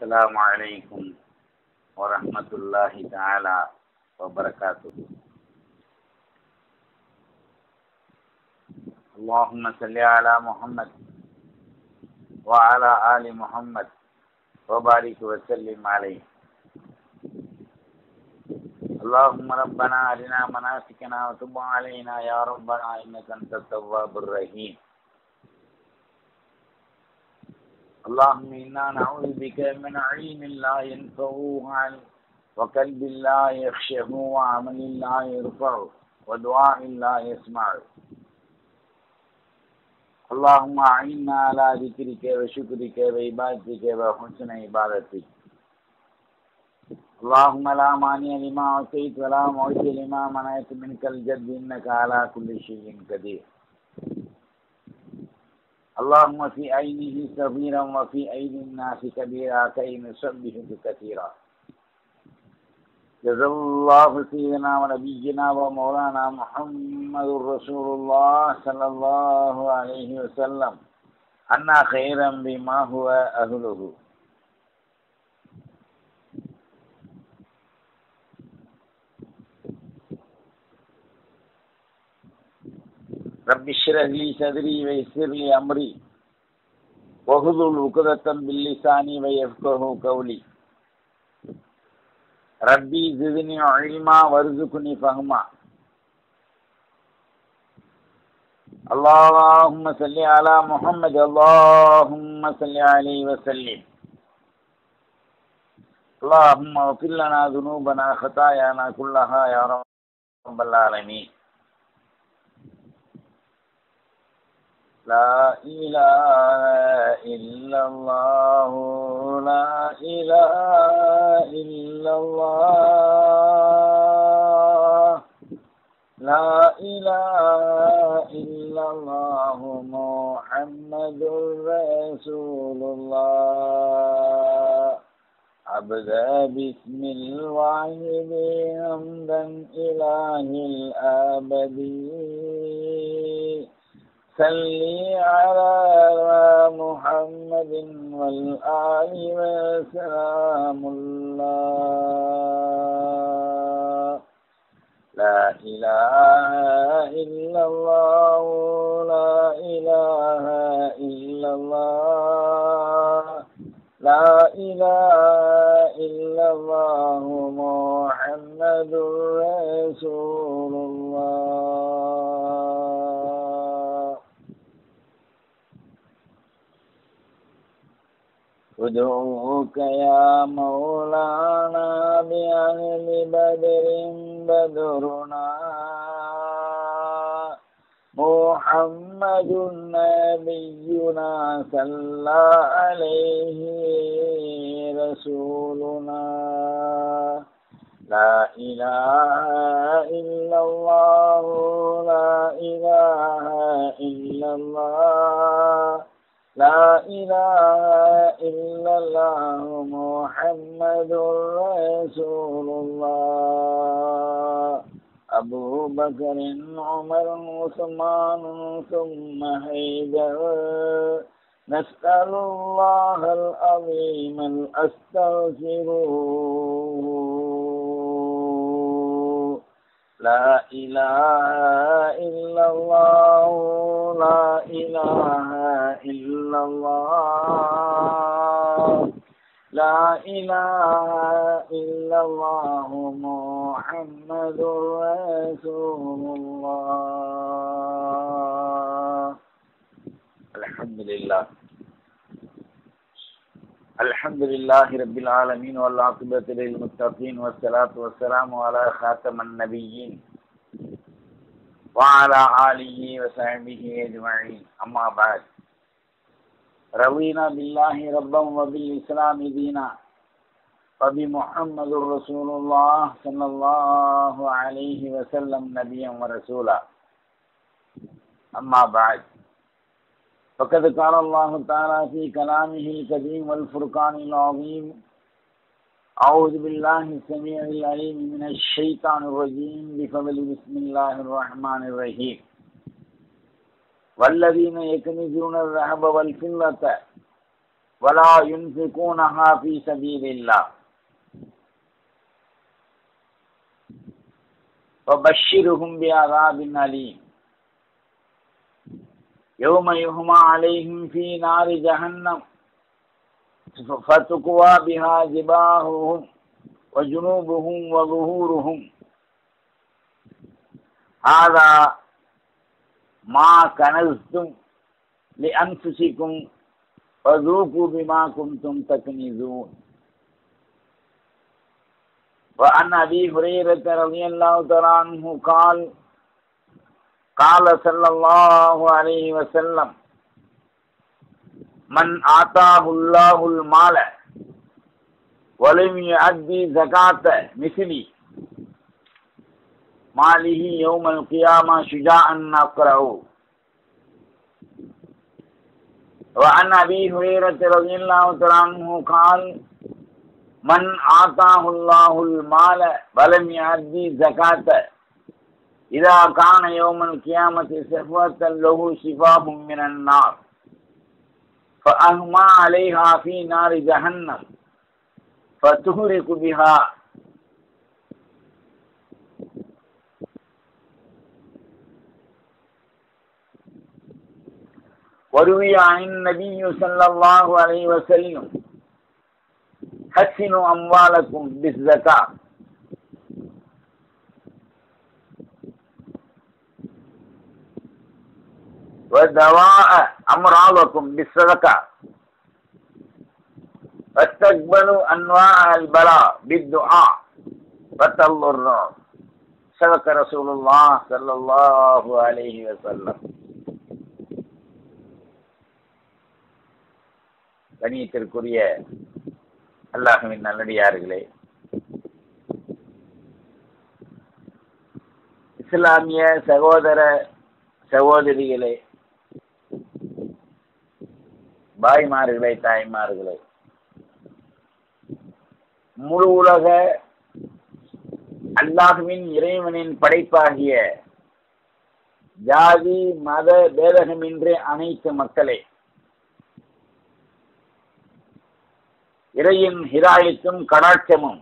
السلام عليكم ورحمة الله تعالى وبركاته اللهم صل على محمد وعلى آل محمد وبارك وسلم عليه اللهم ربنا أرنا مناسكنا وتب علينا يا ربنا إنك أنت التواب الرحيم اللهم إنا نعوذ بك من علم لا ينفع وقلب لا يخشه وعمل لا يرفع ودعاء لا يسمع اللهم أعنا على ذكرك وشكرك وعبادتك وحسن عبادتك اللهم لا مانع لما أعطيت ولا معطي لما منعت منك الجد إنك على كل شيء قدير اللهم في عينه صغيرا وفي أيدي الناس كبيرا كي نسبحك كثيرا جزا الله سيدنا ونبينا ومولانا محمد رسول الله صلى الله عليه وسلم عنا خيرا بما هو أهله رب اشرح لي صدري ويسر لي أمري وخذل عقدة باللسان ويفقه قولي ربي زدني علما وارزقني فهما اللهم صل على محمد اللهم صل عليه وسلم اللهم اغفر لنا ذنوبنا خطايانا كلها يا رب العالمين لا إله إلا الله لا إله إلا الله لا إله إلا الله محمد رسول الله أبدأ باسم الواحد حمدا إله الآبدين صلي على محمد والآل وسلام الله لا إله إلا الله لا إله إلا الله لا إله إلا الله محمد رسول الله ادعوك يا مولانا بأهل بدر بدرنا محمد نبينا صلى عليه رسولنا لا إله إلا الله لا إله إلا الله لا إله إلا الله محمد رسول الله أبو بكر عمر عثمان ثم حيدر نسأل الله العظيم الأستغفر لا إله إلا الله لا إله إلا الله لا إله إلا الله محمد رسول الله الحمد لله الحمد لله رب العالمين والعاقبة للمتقين والصلاة والسلام على خاتم النبيين وعلى آله وصحبه أجمعين أما بعد رضينا بالله ربا وبالإسلام دينا وبمحمد رسول الله صلى الله عليه وسلم نبيا ورسولا أما بعد فقد قال الله تعالى في كلامه الكريم والفرقان العظيم أعوذ بالله السميع العليم من الشيطان الرجيم بفضل بسم الله الرحمن الرحيم والذين يكنزون الذهب والفضة ولا ينفقونها في سبيل الله فبشرهم بعذاب أليم يوم يهمى عليهم في نار جهنم فتقوى بها جباههم وجنوبهم وظهورهم هذا ما كنزتم لأنفسكم فذوقوا بما كنتم تكنزون وعن أبي هريرة رضي الله تعالى عنه قال قال صلى الله عليه وسلم من آتاه الله المال ولم يؤدي زكاة مثلي ماله يوم القيامة شجاعا نقرأه وعن أبي هريرة رضي الله تعالى عنه قال من آتاه الله المال ولم يؤدي زكاة إذا كان يوم القيامة صفوة له شفاف من النار فأهما عليها في نار جهنم فتهرق بها وروي عن النبي صلى الله عليه وسلم حسنوا أموالكم بالزكاة ودواء أمراضكم بالصدقة واستقبلوا أنواع البلاء بالدعاء وتضروا صدق رسول الله صلى الله عليه وسلم கணியத்திற்குரிய அல்லாஹுவின் நல்லடியார்களே இஸ்லாமிய சகோதர சகோதரிகளே பாய்மார்களே தாய்மார்களே முழு உலக அல்லாஹுவின் இறைவனின் படைப்பாகிய ஜாதி மத பேதகமின்றி அனைத்து மக்களே இறையின் ஹிராயத்தும் கடாட்சமும்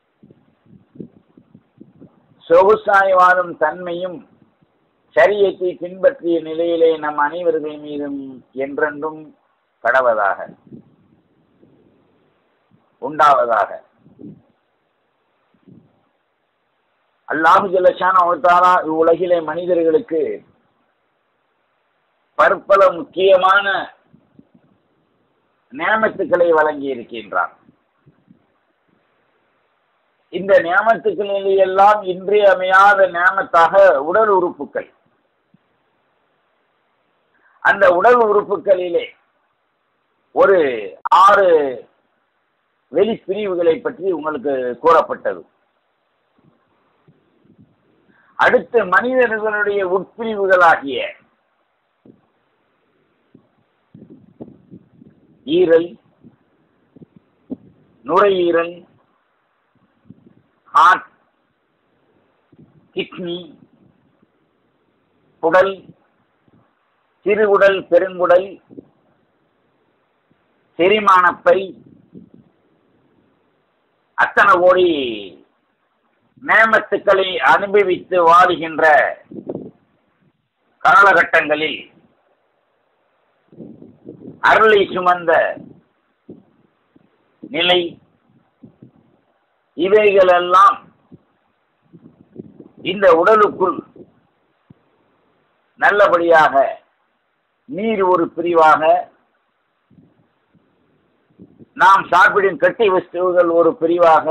சொகுசாய் வாழும் தன்மையும் சரியத்தை பின்பற்றிய நிலையிலே நம் அனைவர்கள் மீதும் என்றென்றும் கடவதாக உண்டாவதாக அல்லாஹு ஜல்லஷான அவத்தாரா இவ்வுலகிலே மனிதர்களுக்கு பற்பல முக்கியமான நியமத்துக்களை வழங்கி இருக்கின்றார் இந்த நியமத்துக்களில் எல்லாம் இன்றியமையாத நியமத்தாக உடல் உறுப்புகள் அந்த உடல் உறுப்புகளிலே ஒரு ஆறு வெளிப்பிரிவுகளை பற்றி உங்களுக்கு கூறப்பட்டது அடுத்து மனிதர்களுடைய உட்பிரிவுகளாகிய ஈரல் நுரையீரல் ஹார்ட் கிட்னி குடல் சிறுகுடல் பெருங்குடல் செரிமானப்பை அத்தனை கோடி நேமத்துக்களை அனுபவித்து வாழுகின்ற காலகட்டங்களில் அருளை சுமந்த நிலை இவைகளெல்லாம் இந்த உடலுக்குள் நல்லபடியாக நீர் ஒரு பிரிவாக நாம் சாப்பிடும் கட்டி வஸ்துகள் ஒரு பிரிவாக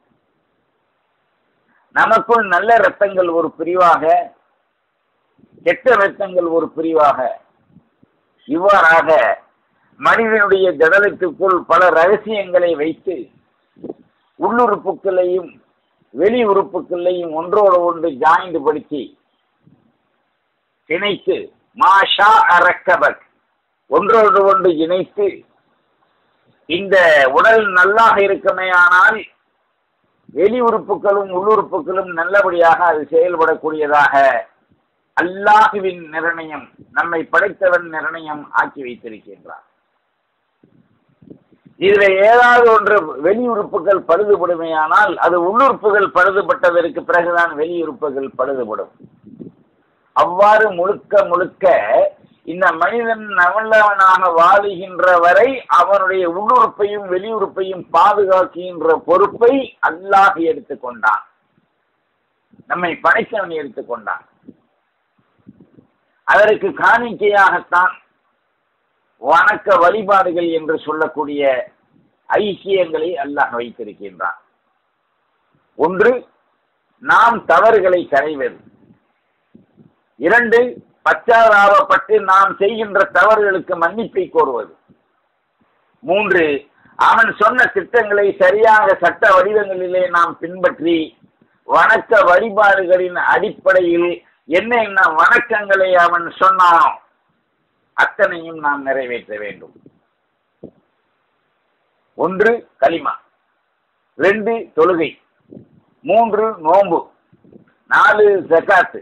நமக்குள் நல்ல இரத்தங்கள் ஒரு பிரிவாக கெட்ட இரத்தங்கள் ஒரு பிரிவாக இவ்வாறாக மனிதனுடைய ஜடலத்துக்குள் பல ரகசியங்களை வைத்து உள்ளுறுப்புகளையும் வெளி உறுப்புகளையும் ஒன்றோடு ஒன்று ஜாயிண்ட் படுத்தி இணைத்து மாஷா அரக்கபக் ஒன்றோடு ஒன்று இணைத்து இந்த உடல் நல்லாக இருக்குமேயானால் வெளி உறுப்புகளும் உள்ளுறுப்புகளும் நல்லபடியாக அது செயல்படக்கூடியதாக அல்லாஹுவின் நிர்ணயம் நம்மை படைத்தவன் நிர்ணயம் ஆக்கி வைத்திருக்கின்றார் இதுல ஏதாவது ஒன்று வெளி உறுப்புகள் பழுதுபடுமையானால் அது உள்ளுறுப்புகள் பழுதுபட்டதற்கு பிறகுதான் வெளி உறுப்புகள் பழுதுபடும் அவ்வாறு முழுக்க முழுக்க இந்த மனிதன் நல்லவனாக வாழுகின்ற வரை அவனுடைய உள்ளுறுப்பையும் வெளியுறுப்பையும் பாதுகாக்கின்ற பொறுப்பை அல்லாஹ் எடுத்துக்கொண்டான் நம்மை படைத்தவன் எடுத்துக்கொண்டான் அதற்கு காணிக்கையாகத்தான் வணக்க வழிபாடுகள் என்று சொல்லக்கூடிய ஐக்கியங்களை அல்லாஹ் வைத்திருக்கின்றான் ஒன்று நாம் தவறுகளை கரைவது இரண்டு பச்சாதாபப்பட்டு நாம் செய்கின்ற தவறுகளுக்கு மன்னிப்பை கோருவது மூன்று அவன் சொன்ன திட்டங்களை சரியாக சட்ட வடிவங்களிலே நாம் பின்பற்றி வணக்க வழிபாடுகளின் அடிப்படையில் என்ன என்ன வணக்கங்களை அவன் சொன்னானோ அத்தனையும் நாம் நிறைவேற்ற வேண்டும் ஒன்று களிமா ரெண்டு தொழுகை மூன்று நோன்பு நாலு ஜக்காத்து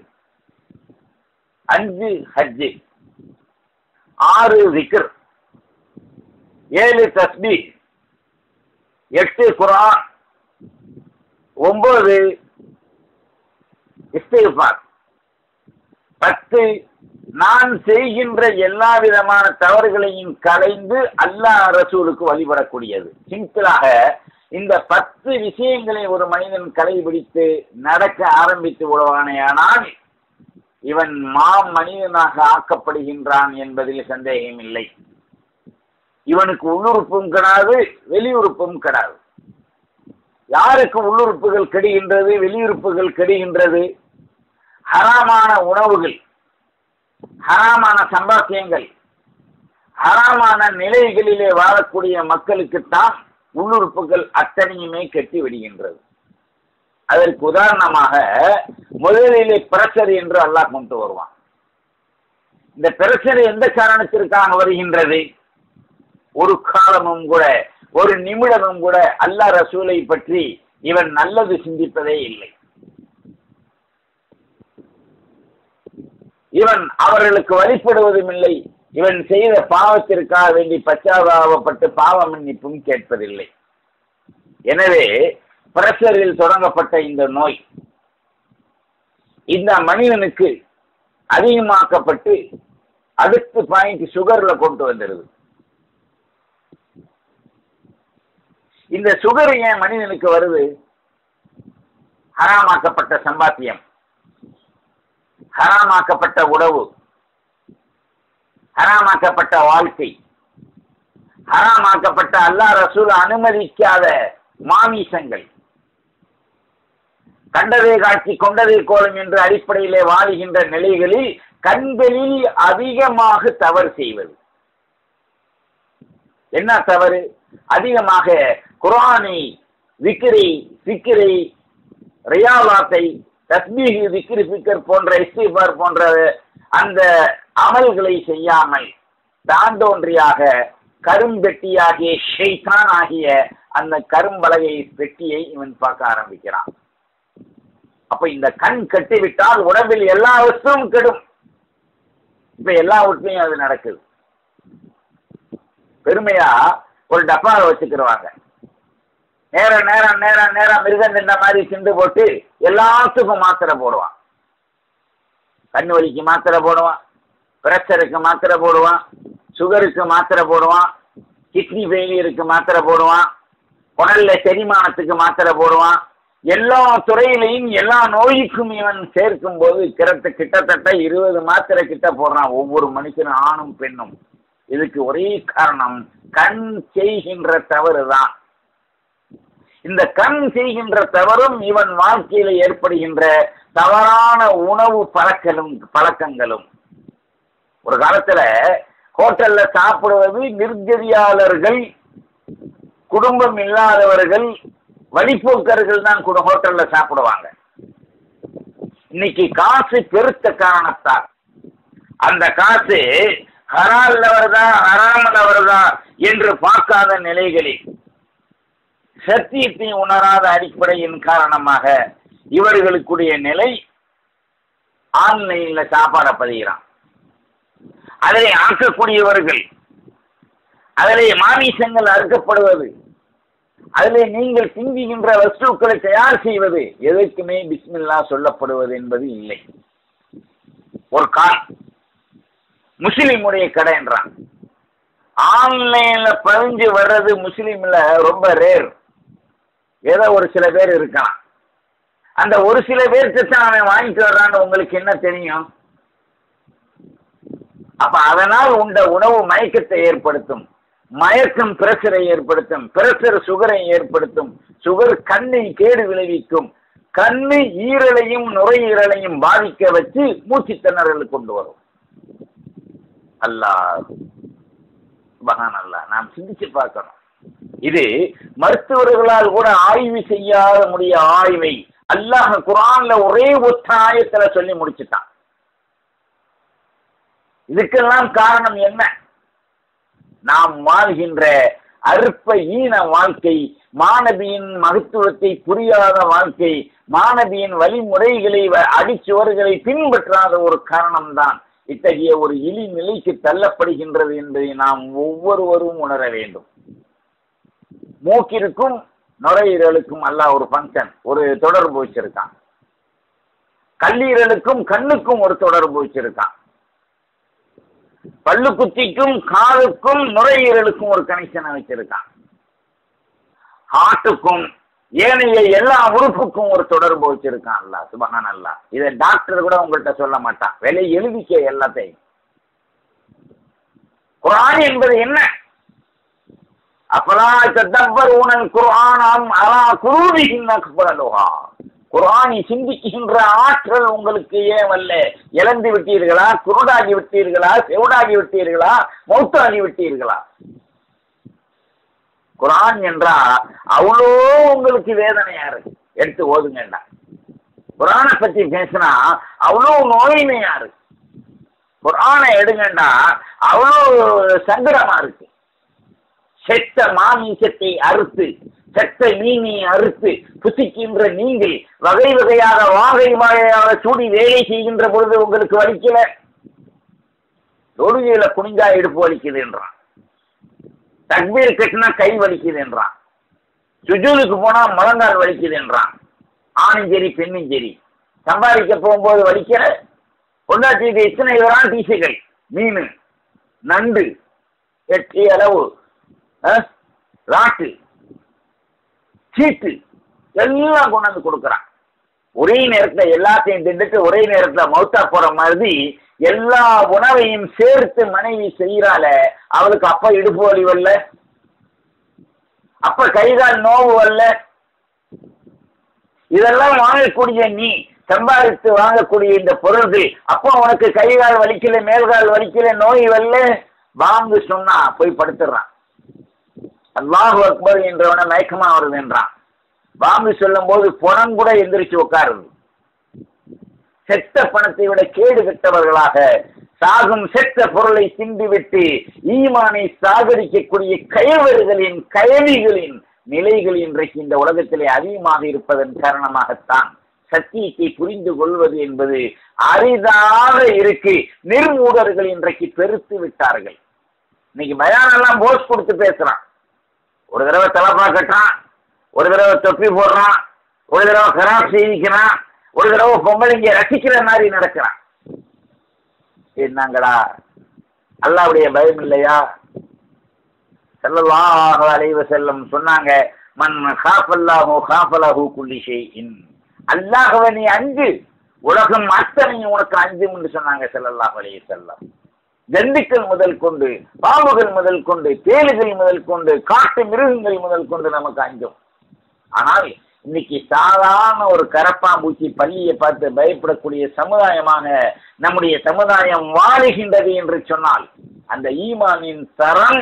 அஞ்சு ஹஜ்ஜு ஆறு விக்ர் ஏழு தஸ்பி எட்டு குரான் ஒன்பது இஸ்திஃபார் பத்து நான் செய்கின்ற எல்லா விதமான தவறுகளையும் கலைந்து அல்லாஹ் ரசூலுக்கு வழிபடக்கூடியது சிம்பிளாக இந்த பத்து விஷயங்களை ஒரு மனிதன் கடைபிடித்து நடக்க ஆரம்பித்து விடுவானேயானால் இவன் மா மனிதனாக ஆக்கப்படுகின்றான் என்பதில் சந்தேகம் இல்லை இவனுக்கு உள்ளுறுப்பும் கிடையாது வெளியுறுப்பும் கிடையாது யாருக்கு உள்ளுறுப்புகள் கெடுகின்றது வெளியுறுப்புகள் கெடுகின்றது ஹராமான உணவுகள் ஹராமான சம்பாத்தியங்கள் ஹராமான நிலைகளிலே வாழக்கூடிய மக்களுக்குத்தான் உள்ளுறுப்புகள் அத்தனையுமே கெட்டி விடுகின்றது அதற்கு உதாரணமாக முதலிலே பிரஷர் என்று அல்லாஹ் கொண்டு வருவான் இந்த பிரஷர் எந்த காரணத்திற்காக வருகின்றது ஒரு காலமும் கூட ஒரு நிமிடமும் கூட அல்லாஹ் ரசூலை பற்றி இவன் நல்லது சிந்திப்பதே இல்லை இவன் அவர்களுக்கு வழிபடுவதும் இல்லை இவன் செய்த பாவத்திற்காக வேண்டி பச்சாதாபப்பட்டு பாவ மன்னிப்பும் கேட்பதில்லை எனவே பிரஷரில் தொடங்கப்பட்ட இந்த நோய் இந்த மனிதனுக்கு அதிகமாக்கப்பட்டு அடுத்த பாயிண்ட் சுகர்ல கொண்டு வந்துடுது இந்த சுகர் ஏன் மனிதனுக்கு வருது ஹராமாக்கப்பட்ட சம்பாத்தியம் ஹராமாக்கப்பட்ட உணவு ஹராமாக்கப்பட்ட வாழ்க்கை ஹராமாக்கப்பட்ட அல்லாஹ் ரசூல் அனுமதிக்காத மாமிசங்கள் கண்டதே காட்சி கொண்டதே கோலம் என்ற அடிப்படையிலே வாழுகின்ற நிலைகளில் கண்களில் அதிகமாக தவறு செய்வது என்ன தவறு அதிகமாக குரானை விக்கிரி சிக்கிரி ரியாவாத்தை தஸ்மீஹி விக்கிரி ஃபிக்கர் போன்ற இஸ்திஃபார் போன்ற அந்த அமல்களை செய்யாமல் தாண்டோன்றியாக கரும்பெட்டியாகிய ஷெய்தான் ஆகிய அந்த கரும்பலகை பெட்டியை இவன் பார்க்க ஆரம்பிக்கிறான் அப்ப இந்த கண் கட்டிவிட்டால் உடம்பில் எல்லா வஸ்துவும் கெடும் இப்ப எல்லா வீட்லயும் அது நடக்குது பெருமையா ஒரு டப்பாவை வச்சுக்கிடுவாங்க நேரம் நேரம் நேரம் நேரம் மிருகம் தின்ன மாதிரி சிந்து போட்டு எல்லாத்துக்கும் மாத்திரை போடுவான் கண் வலிக்கு மாத்திரை போடுவான் பிரஷருக்கு மாத்திரை போடுவான் சுகருக்கு மாத்திரை போடுவான் கிட்னி ஃபெயிலியருக்கு மாத்திரை போடுவான் குடல்ல செரிமானத்துக்கு மாத்திரை போடுவான் எல்லா துறையிலையும் எல்லா நோய்க்கும் இவன் சேர்க்கும் போது கிட்ட கிட்டத்தட்ட இருபது மாத்திரை கிட்ட போடுறான் ஒவ்வொரு மனுஷனும் ஆணும் பெண்ணும் இதுக்கு ஒரே காரணம் கண் செய்கின்ற தவறு தான் இந்த கண் செய்கின்ற தவறும் இவன் வாழ்க்கையில ஏற்படுகின்ற தவறான உணவு பழக்கலும் பழக்கங்களும் ஒரு காலத்துல ஹோட்டல்ல சாப்பிடுவது நிர்கதியாளர்கள் குடும்பம் இல்லாதவர்கள் வழிபோக்கர்கள் தான் கூட ஹோட்டல்ல சாப்பிடுவாங்க இன்னைக்கு காசு பெருத்த காரணத்தால் அந்த காசு ஹரால்ல வருதா ஹராமல வருதா என்று பார்க்காத நிலைகளில் சத்தியத்தை உணராத அடிப்படையின் காரணமாக இவர்களுக்குடைய நிலை ஆன்லைன்ல சாப்பாடை பதிகிறான் அதை ஆக்கக்கூடியவர்கள் அதிலே மாமிசங்கள் அறுக்கப்படுவது அதிலே நீங்கள் சிந்திக்கின்ற வஸ்துக்களை தயார் செய்வது எதற்குமே பிஸ்மில்லா சொல்லப்படுவது என்பது இல்லை ஒரு கால் முஸ்லிமுடைய கடை என்றான் ஆன்லைன்ல பதிஞ்சு வர்றது முஸ்லீம்ல ரொம்ப ரேர் ஏதோ ஒரு சில பேர் இருக்கலாம் அந்த ஒரு சில பேருக்கு தான் அவன் வாங்கிட்டு வர்றான்னு உங்களுக்கு என்ன தெரியும் அப்ப அதனால் உண்ட உணவு மயக்கத்தை ஏற்படுத்தும் மயக்கம் பிரஷரை ஏற்படுத்தும் பிரஷர் சுகரை ஏற்படுத்தும் சுகர் கண்ணில் கேடு விளைவிக்கும் கண்ணு ஈரலையும் நுரையீரலையும் பாதிக்க வச்சு மூச்சு திணறல் கொண்டு வரும் அல்லாஹ் சுபஹான் அல்லாஹ் நாம் சிந்திச்சு பார்க்கணும் இது மருத்துவர்களால் கூட ஆய்வு செய்யாத முடிய ஆய்வை அல்லாஹ் குரான்ல ஒரே ஒத்த ஆயத்துல சொல்லி முடிச்சுட்டான் இதுக்கெல்லாம் காரணம் என்ன நாம் வாழ்கின்ற அற்ப ஈன வாழ்க்கை மாணவியின் மகத்துவத்தை புரியாத வாழ்க்கை மாணவியின் வழிமுறைகளை வ- அடிச்சுவர்களை பின்பற்றாத ஒரு காரணம்தான் இத்தகைய ஒரு இழி நிலைக்கு தள்ளப்படுகின்றது என்பதை நாம் ஒவ்வொருவரும் உணர வேண்டும் மூக்கிற்கும் நுரையீரலுக்கும் அல்லாஹ் ஒரு ஃபங்க்ஷன் ஒரு தொடர்பு வச்சிருக்கான் கல்லீரலுக்கும் கண்ணுக்கும் ஒரு தொடர்பு வச்சிருக்கான் பல்லுக்குத்திக்கும் காதுக்கும் நுரையீரலுக்கும் ஒரு கனெக்ஷனை வச்சிருக்கான் ஹார்ட்டுக்கும் ஏனைய எல்லா உறுப்புக்கும் ஒரு தொடர்பு வச்சிருக்கான் அல்ல சுபகான் அல்ல இதை டாக்டர் கூட உங்கள்கிட்ட சொல்ல மாட்டான் விலை எழுதிக்க எல்லாத்தையும் குரான் என்பது என்ன அப்பலா தத்தப்பர் உணல் குர்ஆனாம் அலா குரூபிஹின் அக்பலலுஹா குர்ஆனை சிந்திக்கின்ற ஆற்றல் உங்களுக்கு ஏன் வல்ல இழந்து விட்டீர்களா குருடாகி விட்டீர்களா செவிடாகி விட்டீர்களா மௌத்தாகி விட்டீர்களா குர்ஆன் என்றா அவ்வளோ உங்களுக்கு வேதனையா இருக்கு எடுத்து ஓதுங்கண்டா குர்ஆனை பத்தி பேசினா அவ்வளோ நோயினையா இருக்கு குர்ஆனை எடுங்கண்டா அவ்வளோ சங்கடமா இருக்கு செத்த மாமிசத்தை அறுத்து செத்த மீனை அறுத்து புசிக்கின்ற நீங்கள் வகை வகையாக வாகை வாகையாக சூடி வேலை செய்கின்ற பொழுது உங்களுக்கு வலிக்கல தொழுகையில குனிஞ்சா இடுப்பு வலிக்குதுன்றான் தக்பீர் கட்டினா கை வலிக்குதுன்றான் சுஜூலுக்கு போனா முழங்கால் வலிக்குதுன்றான் ஆணும் சரி பெண்ணும் சரி சம்பாதிக்க போகும்போது வலிக்கிற பொண்டாட்டிக்கு எத்தனை வரான் டீசைகள் மீன் நண்டு எட்டி அளவு அஹ், ராட்டு சீட்டு எல்லாம் கொண்டாந்து கொடுக்குறான் ஒரே நேரத்துல எல்லாத்தையும் திண்டுட்டு ஒரே நேரத்துல மௌத்தா போற மாதிரி எல்லா உணவையும் சேர்த்து மனைவி செய்யறால அவளுக்கு அப்ப இடுப்பு வலி வரல அப்ப கைகால் நோவு வரல இதெல்லாம் வாங்கக்கூடிய நீ சம்பாதித்து வாங்கக்கூடிய இந்த பொருள்கள் அப்போ உனக்கு கைகால் வலிக்கல மேல்கால் வலிக்கல நோய் வரல வாங்கு சொன்னா போய் படுத்துடுறான் அல்லாஹு அக்பர் என்றவன மயக்கமா வருதுன்றான் வாங்கு சொல்லும் போது பணம் கூட எந்திரிச்சு உட்காருது செத்த பணத்தை விட கேடு கெட்டவர்களாக சாகும் செத்த பொருளை சிந்திவிட்டு ஈமானை சாகரிக்கக்கூடிய கயவர்களின் கயவிகளின் நிலைகள் இன்றைக்கு இந்த உலகத்திலே அதிகமாக இருப்பதன் காரணமாகத்தான் சத்தியத்தை புரிந்து கொள்வது என்பது அரிதாக இருக்கு நிர்மூடர்கள் இன்றைக்கு பெருத்து விட்டார்கள் இன்னைக்கு பயானெல்லாம் போஸ் கொடுத்து பேசுறான் ஒரு தடவை தலப்பா கட்டுறான் ஒரு தடவை தொப்பி போடுறான் ஒரு தடவை கராப் செய்திக்கிறான் ஒரு தடவை பொம்பளைங்க ரசிக்கிற மாதிரி நடக்கிறான் என்னங்கடா அல்லாவுடைய பயம் இல்லையா ஸல்லல்லாஹு அலைஹி வஸல்லம் சொன்னாங்க மன் காஃபல்லாஹு காஃபலஹு குல்லி ஷைஇன் அல்லாஹ்வை நீ அஞ்சு உலகம் அத்தனையும் உனக்கு அஞ்சும் என்று சொன்னாங்க ஸல்லல்லாஹு அலைஹி வஸல்லம் ஜந்துக்கள் முதல் கொண்டு பாம்புகள் முதல் கொண்டு தேளுகள் முதல் கொண்டு காட்டு மிருகங்கள் முதல் கொண்டு நமக்கு அஞ்சும் ஆனால் இன்னைக்கு சாதாரண ஒரு கரப்பாம்பூச்சி பள்ளியை பார்த்து பயப்படக்கூடிய சமுதாயமாக நம்முடைய சமுதாயம் வாழுகின்றது என்று சொன்னால் அந்த ஈமானின் தரம்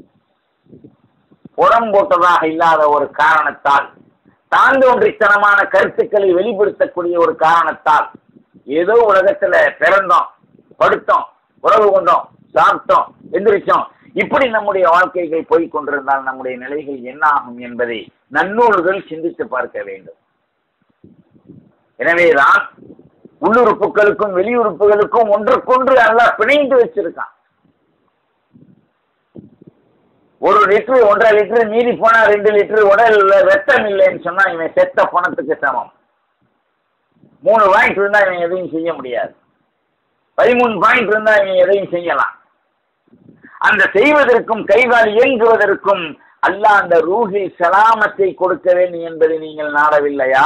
புறம் போட்டதாக இல்லாத ஒரு காரணத்தால் தாந்தோன்றித்தனமான கருத்துக்களை வெளிப்படுத்தக்கூடிய ஒரு காரணத்தால் ஏதோ உலகத்துல பிறந்தோம் படுத்தோம் உறவு கொண்டோம் சாப்பிட்டோம் எந்திரிச்சோம் இப்படி நம்முடைய வாழ்க்கைகள் போய்க் கொண்டிருந்தால் நம்முடைய நிலைகள் என்ன ஆகும் என்பதை நன்னூல்கள் சிந்தித்து பார்க்க வேண்டும் எனவேதான் உள்ளுறுப்புகளுக்கும் வெளியுறுப்புகளுக்கும் ஒன்றுக்கொன்று எல்லாம் பிணைந்து வச்சிருக்கான் ஒரு லிட்டரு ஒன்றரை லிட்டரு மீறி போனா ரெண்டு லிட்டரு உடல்ல ரத்தம் இல்லைன்னு சொன்னா இவன் செத்த பணத்துக்கு சமம் மூணு பாயிண்ட் இருந்தா இவன் எதையும் செய்ய முடியாது பதிமூணு பாயிண்ட் இருந்தா இவன் எதையும் செய்யலாம் அந்த செய்வதற்கும் கைகால் இயங்குவதற்கும் அல்லாஹ் அந்த ரூஹில் சலாமத்தை கொடுக்க வேண்டும் என்பதை நீங்கள் நாடவில்லையா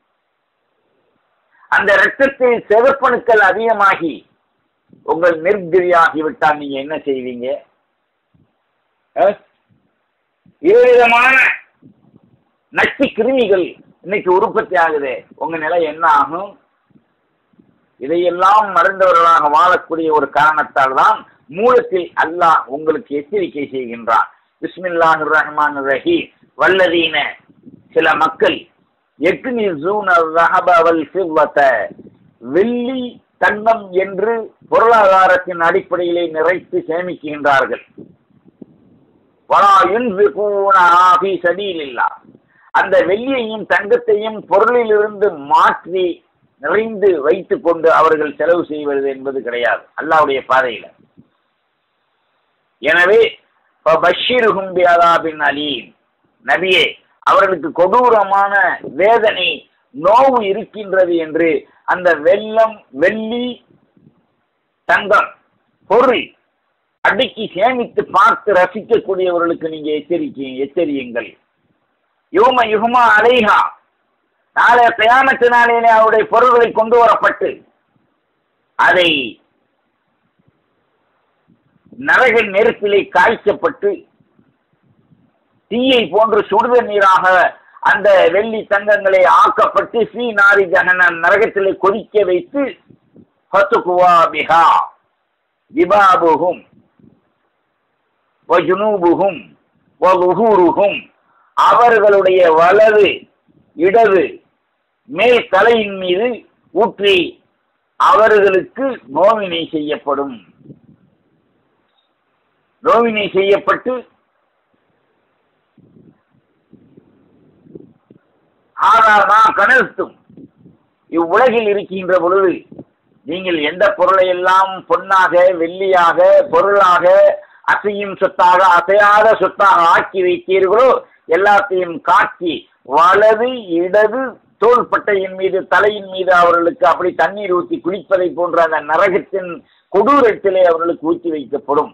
அந்த இரத்தத்தில் சிவப்பணுக்கள் அதிகமாகி உங்கள் நிர்கிரியாகி விட்டால் நீங்க என்ன செய்வீங்க அஹ்? இருவிதமான நச்சு கிருமிகள் இன்னைக்கு உற்பத்தி ஆகுது உங்க நிலை என்ன ஆகும் இதையெல்லாம் மறந்தவர்களாக வாழக்கூடிய ஒரு காரணத்தால் தான் மூலத்தில் அல்லாஹ் உங்களுக்கு எச்சரிக்கை செய்கின்றான் பிஸ்மில்லாஹிர் ரஹ்மான் ரஹீம் வல்லதீன சில மக்கள் எக்னி ஜூன ரஹபவல் ஃபிவ்வத வெள்ளி தங்கம் என்று பொருளாதாரத்தின் அடிப்படையிலே நிறைத்து சேமிக்கின்றார்கள் வலா யுன்ஃபிகூனஹா ஃபீ சபீலில்லாஹ் அந்த வெள்ளியையும் தங்கத்தையும் பொருளிலிருந்து மாற்றி நிறைந்து வைத்துக் கொண்டு அவர்கள் செலவு செய்வது என்பது கிடையாது அல்லாஹ்வுடைய பாதையில எனவே பஷீருகும் பின் அலீம் நபியே அவர்களுக்கு கொடூரமான வேதனை நோவு இருக்கின்றது என்று அந்த வெள்ளம் வெள்ளி தங்கம் பொருள் அடுக்கி சேமித்து பார்த்து ரசிக்கக்கூடியவர்களுக்கு நீங்க எச்சரிக்கை எச்சரியுங்கள் யுகம யுகமா அலைஹா நாளைய கயாமத்து நாளிலே அவருடைய பொருள்களை கொண்டு வரப்பட்டு அதை நரக நெருப்பிலே காய்ச்சப்பட்டு தீயை போன்று சுடுத நீராக அந்த வெள்ளி தங்கங்களை ஆக்கப்பட்டு ஸ்ரீ நாரி ஜகன நரகத்திலே கொதிக்க வைத்து ஃபத்துகுவா பிஹா விபாபுகும் வஜுனூபுகும் வலுஹூருகும் அவர்களுடைய வலது இடது மேல் தலையின் மீது ஊற்றி அவர்களுக்கு நோவினை செய்யப்படும் நோவினை செய்யப்பட்டு ஆதாரமா கனர்த்தும் இவ்வுலகில் இருக்கின்ற பொழுது நீங்கள் எந்த பொருளை எல்லாம் பொன்னாக வெள்ளியாக பொருளாக அசையும் சொத்தாக அசையாத சொத்தாக ஆக்கி வைத்தீர்களோ எல்லாத்தையும் காட்டி வலது இடது தோள்பட்டையின் மீது தலையின் மீது அவர்களுக்கு அப்படி தண்ணீர் ஊற்றி குளிப்பதை போன்ற அந்த நரகத்தின் கொடூரத்திலே அவர்களுக்கு ஊற்றி வைக்கப்படும்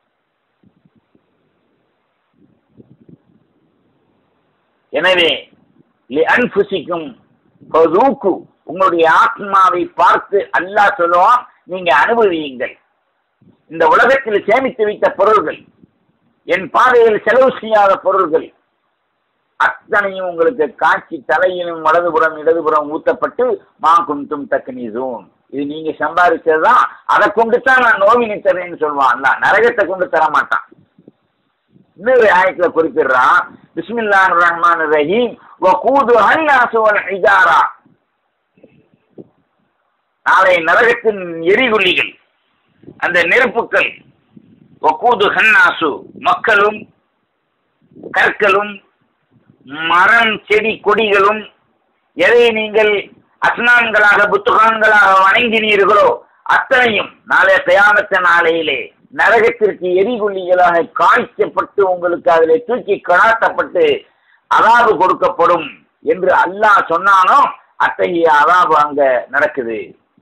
எனவே அன்புசிக்கும் உங்களுடைய ஆத்மாவை பார்த்து அல்லாஹ் சொல்லுவான் நீங்க அனுபவியுங்கள் இந்த உலகத்தில் சேமித்து வைத்த பொருள்கள் என் பாதையில் செலவு செய்யாத பொருள்கள் அத்தனையும் உங்களுக்கு காட்சி தலையிலும் வலதுபுறம் இடதுபுறம் ஊத்தப்பட்டு மா குந்தும் தக்கனீசூன் இது நீங்க சம்பாதிச்சதுதான் அதை கொண்டு தான் நான் நோவினை தரேன்னு சொல்லுவான் அல்ல நரகத்தை கொண்டு தர மாட்டான் இன்னொரு ஆயத்துல குறிப்பிடுறான் பிஸ்மில்லாஹ் ரஹ்மான் ரஹீம் வகூது ஹன்னாசு வல் ஹிஜாரா நாளை நரகத்தின் எரிகுள்ளிகள் அந்த நெருப்புக்கள் வக்கூது ஹன்னாசு மக்களும் கற்களும் மரம் செடி கொடிகளும் எதை நீங்கள் அஸ்னான்களாக புத்தகான்களாக வணங்கினீர்களோ அத்தனையும் நாளைய தயாமத்த நாளையிலே நரகத்திற்கு எரிகுள்ளிகளாக காய்ச்சப்பட்டு உங்களுக்கு அதில் தூக்கி கடாத்தப்பட்டு அதாபு கொடுக்கப்படும் என்று அல்லாஹ் சொன்னானோ அத்தகைய அதாபு அங்க நடக்குது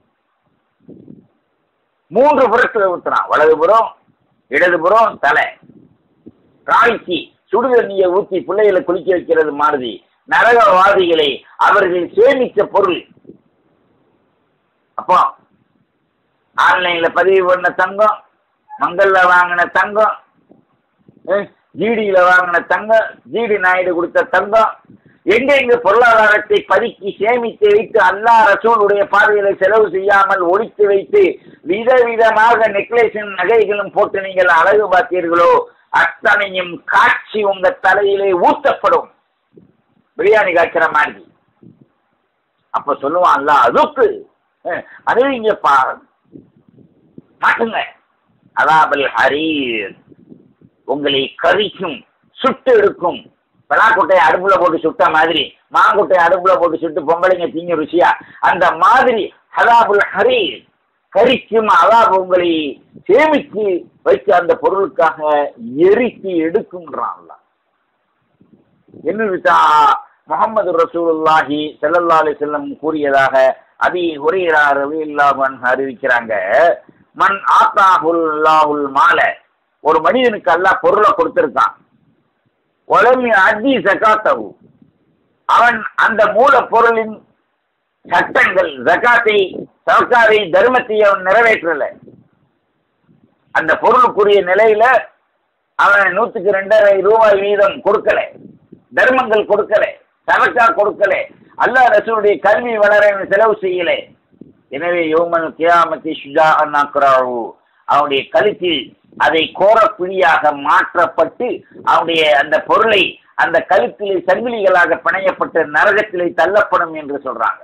மூன்று புறத்துல ஊத்துறான் வலதுபுறம் இடதுபுறம் தலை காய்ச்சி சுடுதண்ணியை ஊற்றி பிள்ளைகளை குளிக்க வைக்கிறது மாதிரி நரகவாதிகளை அவர்கள் சேமித்த பொருள் அப்போ ஆன்லைன்ல பதிவு பண்ண தங்கம் மங்கல்ல வாங்கின தங்கம் ஜிடியில வாங்கின தங்கம் ஜிடி நாயுடு கொடுத்த தங்கம் எங்க எங்க பொருளாதாரத்தை பதுக்கி சேமித்து வைத்து அல்லா ரசூலுடைய பார்வையில செலவு செய்யாமல் ஒழித்து வைத்து விதவிதமாக நெக்லேஸும் நகைகளும் போட்டு நீங்கள் அழகு பார்த்தீர்களோ அத்தனையும் காட்சி உங்க தலையிலே ஊத்தப்படும் பிரியாணி காய்ச்சற மாதிரி அப்ப சொல்லுவான் அல்ல அதுக்கு அது இங்க பா மாட்டுங்க அதாபல் ஹரீர் உங்களை கரிக்கும் சுட்டு எடுக்கும் பலாக்கொட்டையை அடுப்புல போட்டு சுட்ட மாதிரி மாங்கொட்டையை அடுப்புல போட்டு சுட்டு பொம்பளைங்க தீங்க ருசியா அந்த மாதிரி ஹதாபுல் ஹரீர் கரிக்கும் அதாவது உங்களை சேமித்து வைக்க அந்த பொருளுக்காக எரித்து எடுக்கும்ன்றான் அல்லாஹ். என்னது முகமது ரசூலுல்லாஹி ஸல்லல்லாஹு அலைஹி வஸல்லம் கூறியதாக அபி ஹுரைரா ரலியல்லாஹு அன்ஹு அறிவிக்கிறாங்க மன் ஆத்தாஹுல் அல்லாஹுல் மால ஒரு மனிதனுக்கு அல்லாஹ் பொருளை கொடுத்திருக்கான் ஒலமி அதி ஜகாத்தவு அவன் அந்த மூல பொருளின் சட்டங்கள் ஜகாத்தை சர்க்காரை தர்மத்தை அவன் நிறைவேற்றல அந்த பொருளுக்குரிய நிலையில அவன் நூத்துக்கு ரெண்டரை ரூபாய் வீதம் கொடுக்கல தர்மங்கள் கொடுக்கல சரக்கா கொடுக்கல அல்லாஹ் ரசூலுடைய கல்வி வளர இவன் செலவு செய்யல எனவே யோமன் கியாமத்தி சுஜா அண்ணாக்குறாவு அவனுடைய கழுத்தில் அதை கோரப்பிடியாக மாற்றப்பட்டு அவனுடைய அந்த பொருளை அந்த கழுத்திலே சங்கிலிகளாக பிணையப்பட்டு நரகத்திலே தள்ளப்படும் என்று சொல்றாங்க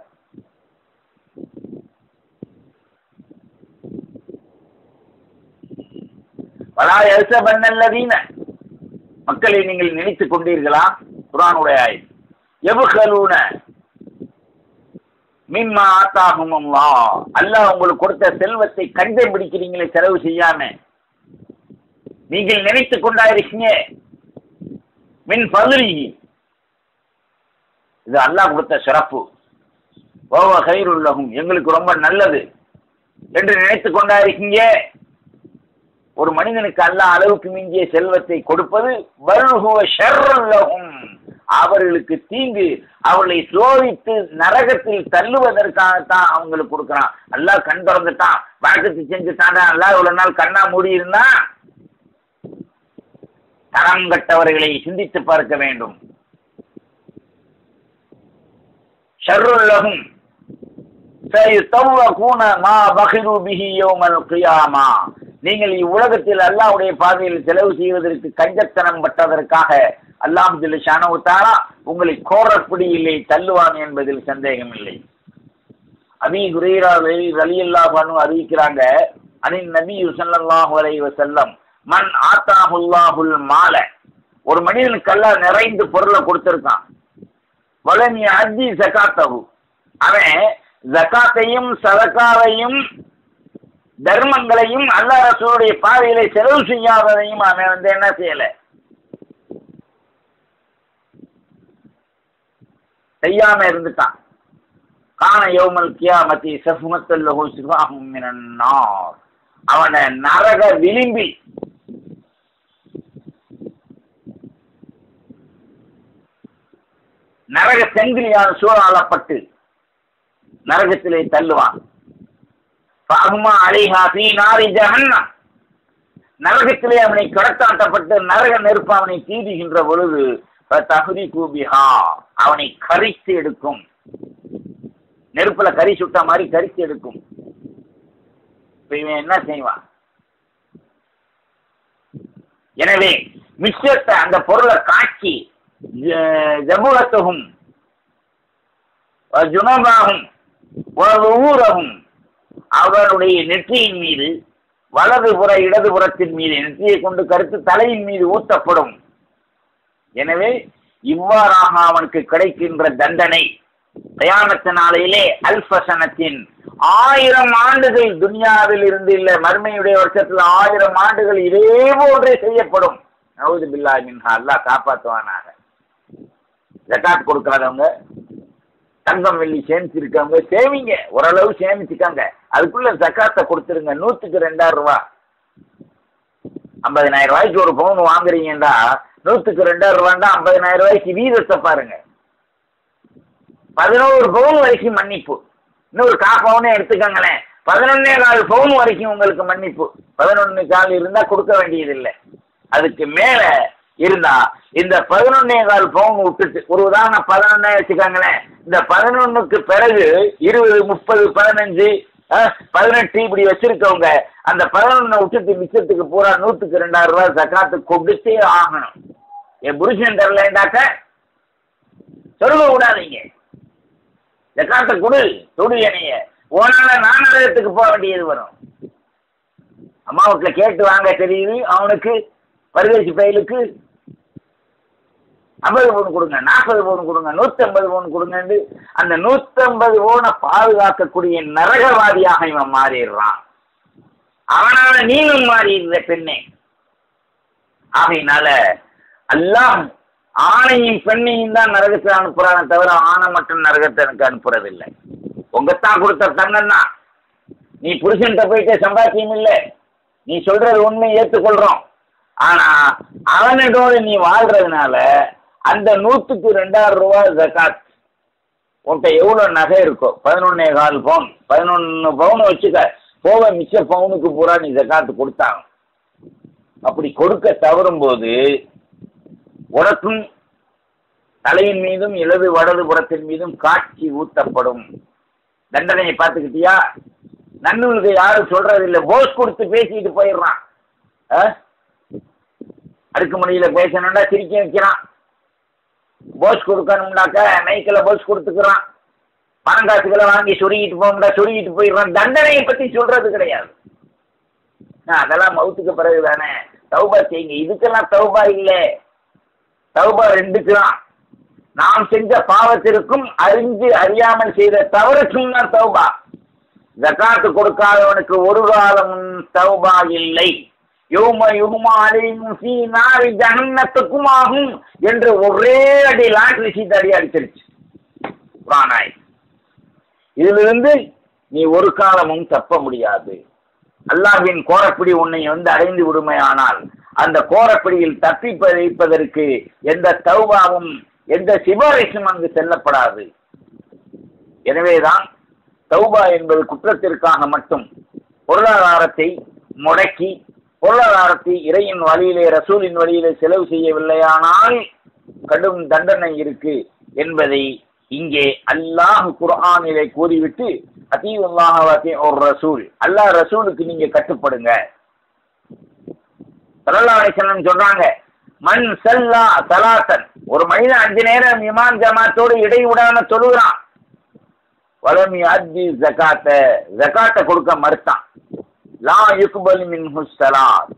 வலா எல்சபன்னல்லதீன மக்களை நீங்கள் நினைத்துக் கொண்டீர்களா குரானுடைய ஆயுள் எபுகலூன மிம்மா ஆத்தாகும் அல்லாஹ் அல்லாஹ் உங்களுக்கு கொடுத்த செல்வத்தை கண்டே பிடிக்கிறீங்களே செலவு செய்யாம நீங்கள் நினைத்துக் கொண்டாயிருக்கீங்க மின் பகுதி இது அல்லாஹ் கொடுத்த சிறப்பு ஓவ கயிறுள்ளகும் எங்களுக்கு ரொம்ப நல்லது என்று நினைத்துக் கொண்டாயிருக்கீங்க ஒரு மனிதனுக்கு அல்லாஹ் அளவுக்கு மிஞ்சிய செல்வத்தை கொடுப்பது வருகுவ ஷர்ரல்லகும் அவர்களுக்கு தீங்கு அவர்களை சோதித்து நரகத்தில் தள்ளுவதற்காகத்தான் அவங்களுக்கு கொடுக்குறான் அல்லாஹ் கண் திறந்துட்டான் வழக்கத்தை செஞ்சுட்டான் அல்லாஹ் இவ்வளவு நாள் கண்ணா மூடி இருந்தா தரம் கட்டவர்களை சிந்தித்து பார்க்க வேண்டும் ஷர்ருல்லகும் சயுத்தவ்வகூன மா பகிரு பிஹி யௌமல் கியாமா நீங்கள் இவ்வுலகத்தில் அல்லாஹ்வுடைய பாதையில் செலவு செய்வதற்கு கஞ்சத்தனம் பட்டதற்காக அல்லாம் ஷானவுத்தாரா உங்களை கோரப்பிடியிலே தள்ளுவான் என்பதில் சந்தேகமில்லை அபி குரேரா ரலியல்லாஹு அன்ஹு அறிவிக்கிறாங்க அனின் நபி ஸல்லல்லாஹு அலைஹி வஸல்லம் மன் ஆத்தாஹுல்லாஹுல் மால ஒரு மனிதனுக்கு அல்லாஹ் நிறைந்து பொருளை கொடுத்திருக்கான் வலனி அஜி ஜகாத்தஹு அவன் ஜகாத்தையும் சதக்காவையும் தர்மங்களையும் அல்லாஹ் ரசூலுடைய பாதையிலே செலவு செய்யாததையும் அவன் வந்து என்ன செய்யல செய்யாம இருந்துட்டான் காண யௌமல் கியாமத்தி சஃபுமத்தல்லஹு சிஃபாஹும் மினன் நார் அவனை நரக விளிம்பி நரக செங்கிலியால் சூழாளப்பட்டு நரகத்திலே தள்ளுவான் பாகுமா அலிஹா பி நாரி ஜஹன்னம் நரகத்திலே அவனை கடத்தாட்டப்பட்டு நரக நெருப்பு அவனை தீதுகின்ற பொழுது தகுதி கூபிஹா அவனை கரித்து எடுக்கும் நெருப்புல கறி சுட்ட மாதிரி கரித்து எடுக்கும் இப்ப இவன் என்ன செய்வான் எனவே மிச்சத்தை அந்த பொருளை காட்சி ஜபுலத்தகும் ஜுனபாகும் ஊரகும் அவருடைய நெற்றியின் மீது வலதுபுற இடதுபுறத்தின் மீது நெற்றியை கொண்டு கருத்து தலையின் மீது ஊத்தப்படும் எனவே இவ்வாறாக அவனுக்கு கிடைக்கின்ற தண்டனை தயானத்த நாளையிலே அல்பசனத்தின் ஆயிரம் ஆண்டுகள் துனியாவில் இருந்து இல்ல மர்மையுடைய வருஷத்துல ஆயிரம் ஆண்டுகள் இதே போன்றே செய்யப்படும் நவுது பில்லா மின்ஹா அல்லாஹ் காப்பாற்றுவானாக ஜக்காத் கொடுக்காதவங்க தங்கம் வெள்ளி சேமிச்சிருக்கவங்க சேவிங்க ஓரளவு சேமிச்சுக்காங்க அதுக்குள்ள ஜக்காத்தை கொடுத்துருங்க நூத்துக்கு ரெண்டாயிரம் ரூபா ஐம்பதினாயிரம் ரூபாய்க்கு ஒரு பவுன் வாங்குறீங்கன்னா நூத்துக்கு ரெண்டாயிரம் ரூபாண்டா ஐம்பதினாயிரம் ரூபாய்க்கு வீதத்தை பாருங்க பதினோரு பவுன் வரைக்கும் மன்னிப்பு இன்னொரு கா பவுனே எடுத்துக்கோங்களேன் பதினொன்னே கால் பவுன் வரைக்கும் உங்களுக்கு மன்னிப்பு பதினொன்னு கால் இருந்தா கொடுக்க வேண்டியதில்லை அதுக்கு மேல இருந்தா இந்த பதினொன்னே கால் பவுன் விட்டுட்டு ஒரு உதாரணம் பதினொன்னே வச்சுக்கோங்களேன் இந்த பதினொன்னுக்கு பிறகு இருபது முப்பது பதினஞ்சு பதினெட்டு இப்படி வச்சிருக்கவங்க அந்த பதினொன்னை விட்டுட்டு மிச்சத்துக்கு பூரா நூத்துக்கு ரெண்டாயிரம் ரூபாய் சக்காத்து கொடுத்தே ஆகணும் என் புருஷன் தரலண்டாக்க சொல்ல விடாதீங்க ஜக்காத்தை கொடு தொடு என்னைய உனால நான் நரகத்துக்கு போக வேண்டியது வரும் அம்மா வீட்டில் கேட்டு வாங்க தெரியுது அவனுக்கு பரதேசி பயலுக்கு ஐம்பது பவுன் கொடுங்க நாற்பது பவுன் கொடுங்க நூற்றம்பது பவுன் கொடுங்கன்னு அந்த நூற்றம்பது பவுனை பாதுகாக்கக்கூடிய நரகவாதியாக இவன் மாறிடுறான் அவனால நீங்களும் மாறிடுற பெண்ணே ஆகையினால அல்லாஹ் ஆணையும் பெண்ணையும் தான் நரகத்தை அனுப்புறானே தவிர ஆணை மட்டும் நரகத்தை எனக்கு அனுப்புறதில்லை உங்கத்தான் கொடுத்த தங்கம் தான் நீ புருஷன்கிட்ட போயிட்டு சம்பாத்தியம் இல்லை நீ சொல்றது உண்மை ஏற்றுக்கொள்றோம் ஆனா அவனோட நீ வாழ்றதுனால அந்த நூற்றுக்கு ரெண்டாயிரம் ரூபாய் ஜக்காத் உன்கிட்ட எவ்வளோ நகை இருக்கோ பதினொன்னே கால் பவுன் பதினொன்று பவுன் வச்சுக்க போக மிச்ச பவுனுக்கு பூரா நீ ஜக்காத்து கொடுத்தாங்க அப்படி கொடுக்க தவறும் போது உனக்கும் தலையின் மீதும் இடது வலது புறத்தின் மீதும் காட்சி ஊத்தப்படும் தண்டனையை பார்த்துக்கிட்டியா நன்னூலுக்கு யாரும் சொல்றதில்லை போஸ் கொடுத்து பேசிட்டு போயிடுறான் ஆ? அடுக்கு மொழியில பேசணும்னா சிரிக்க வைக்கிறான் போஸ் கொடுக்கணும்னாக்க மைக்கில் போஸ் கொடுத்துக்கிறான் பணம் காசுகளை வாங்கி சொருகிட்டு போகணும்னா சொருகிட்டு போயிடுறான் தண்டனையை பத்தி சொல்றது கிடையாது ஆ, அதெல்லாம் மவுத்துக்கு பிறகு தானே தௌபா செய்யுங்க இதுக்கெல்லாம் தௌபா இல்லை தௌபா ரெண்டுக்குதான் நாம் செஞ்ச பாவத்திற்கும் அறிஞ்சு அறியாமல் செய்த தவறுக்கும் தான் தௌபா ஜகாத்து கொடுக்காதவனுக்கு ஒரு காலமும் தௌபா இல்லை யோம யுகுமா அலையும் சீ நாரி ஜகன்னத்துக்கும் ஆகும் என்று ஒரே அடி லாட்ரி சீட் அடி அடிச்சிருச்சு புராணாய் இதிலிருந்து நீ ஒரு காலமும் தப்ப முடியாது அல்லாஹ்வின் கோரப்பிடி உன்னை வந்து அடைந்து விடுமையானால் அந்த கோரப்பிடியில் தப்பி வைப்பதற்கு எந்த தௌபாவும் எந்த சிபாரிசும் அங்கு செல்லப்படாது எனவேதான் தௌபா என்பது குற்றத்திற்காக மட்டும் பொருளாதாரத்தை முடக்கி பொருளாதாரத்தை இறையின் வழியிலே ரசூலின் வழியிலே செலவு செய்யவில்லையானால் கடும் தண்டனை இருக்கு என்பதை இங்கே அல்லாஹ் குர்ஆனிலே கூறிவிட்டு அதீவுல்லாஹி ஒரு ரசூல் அல்லாஹ் ரசூலுக்கு நீங்க கட்டுப்படுங்க சல்லல்லாஹு அலைஹி வஸல்லம் சொல்றாங்க மன் சல்லா சலாத்தன் ஒரு மனிதன் அஞ்சு நேரம் இமாம் ஜமாத்தோடு இடைவிடாம தொழுகிறான் வலம் அஜி ஜகாத்த ஜகாத்தை கொடுக்க மறுத்தான் லா யுக்பல் மின் சலாத்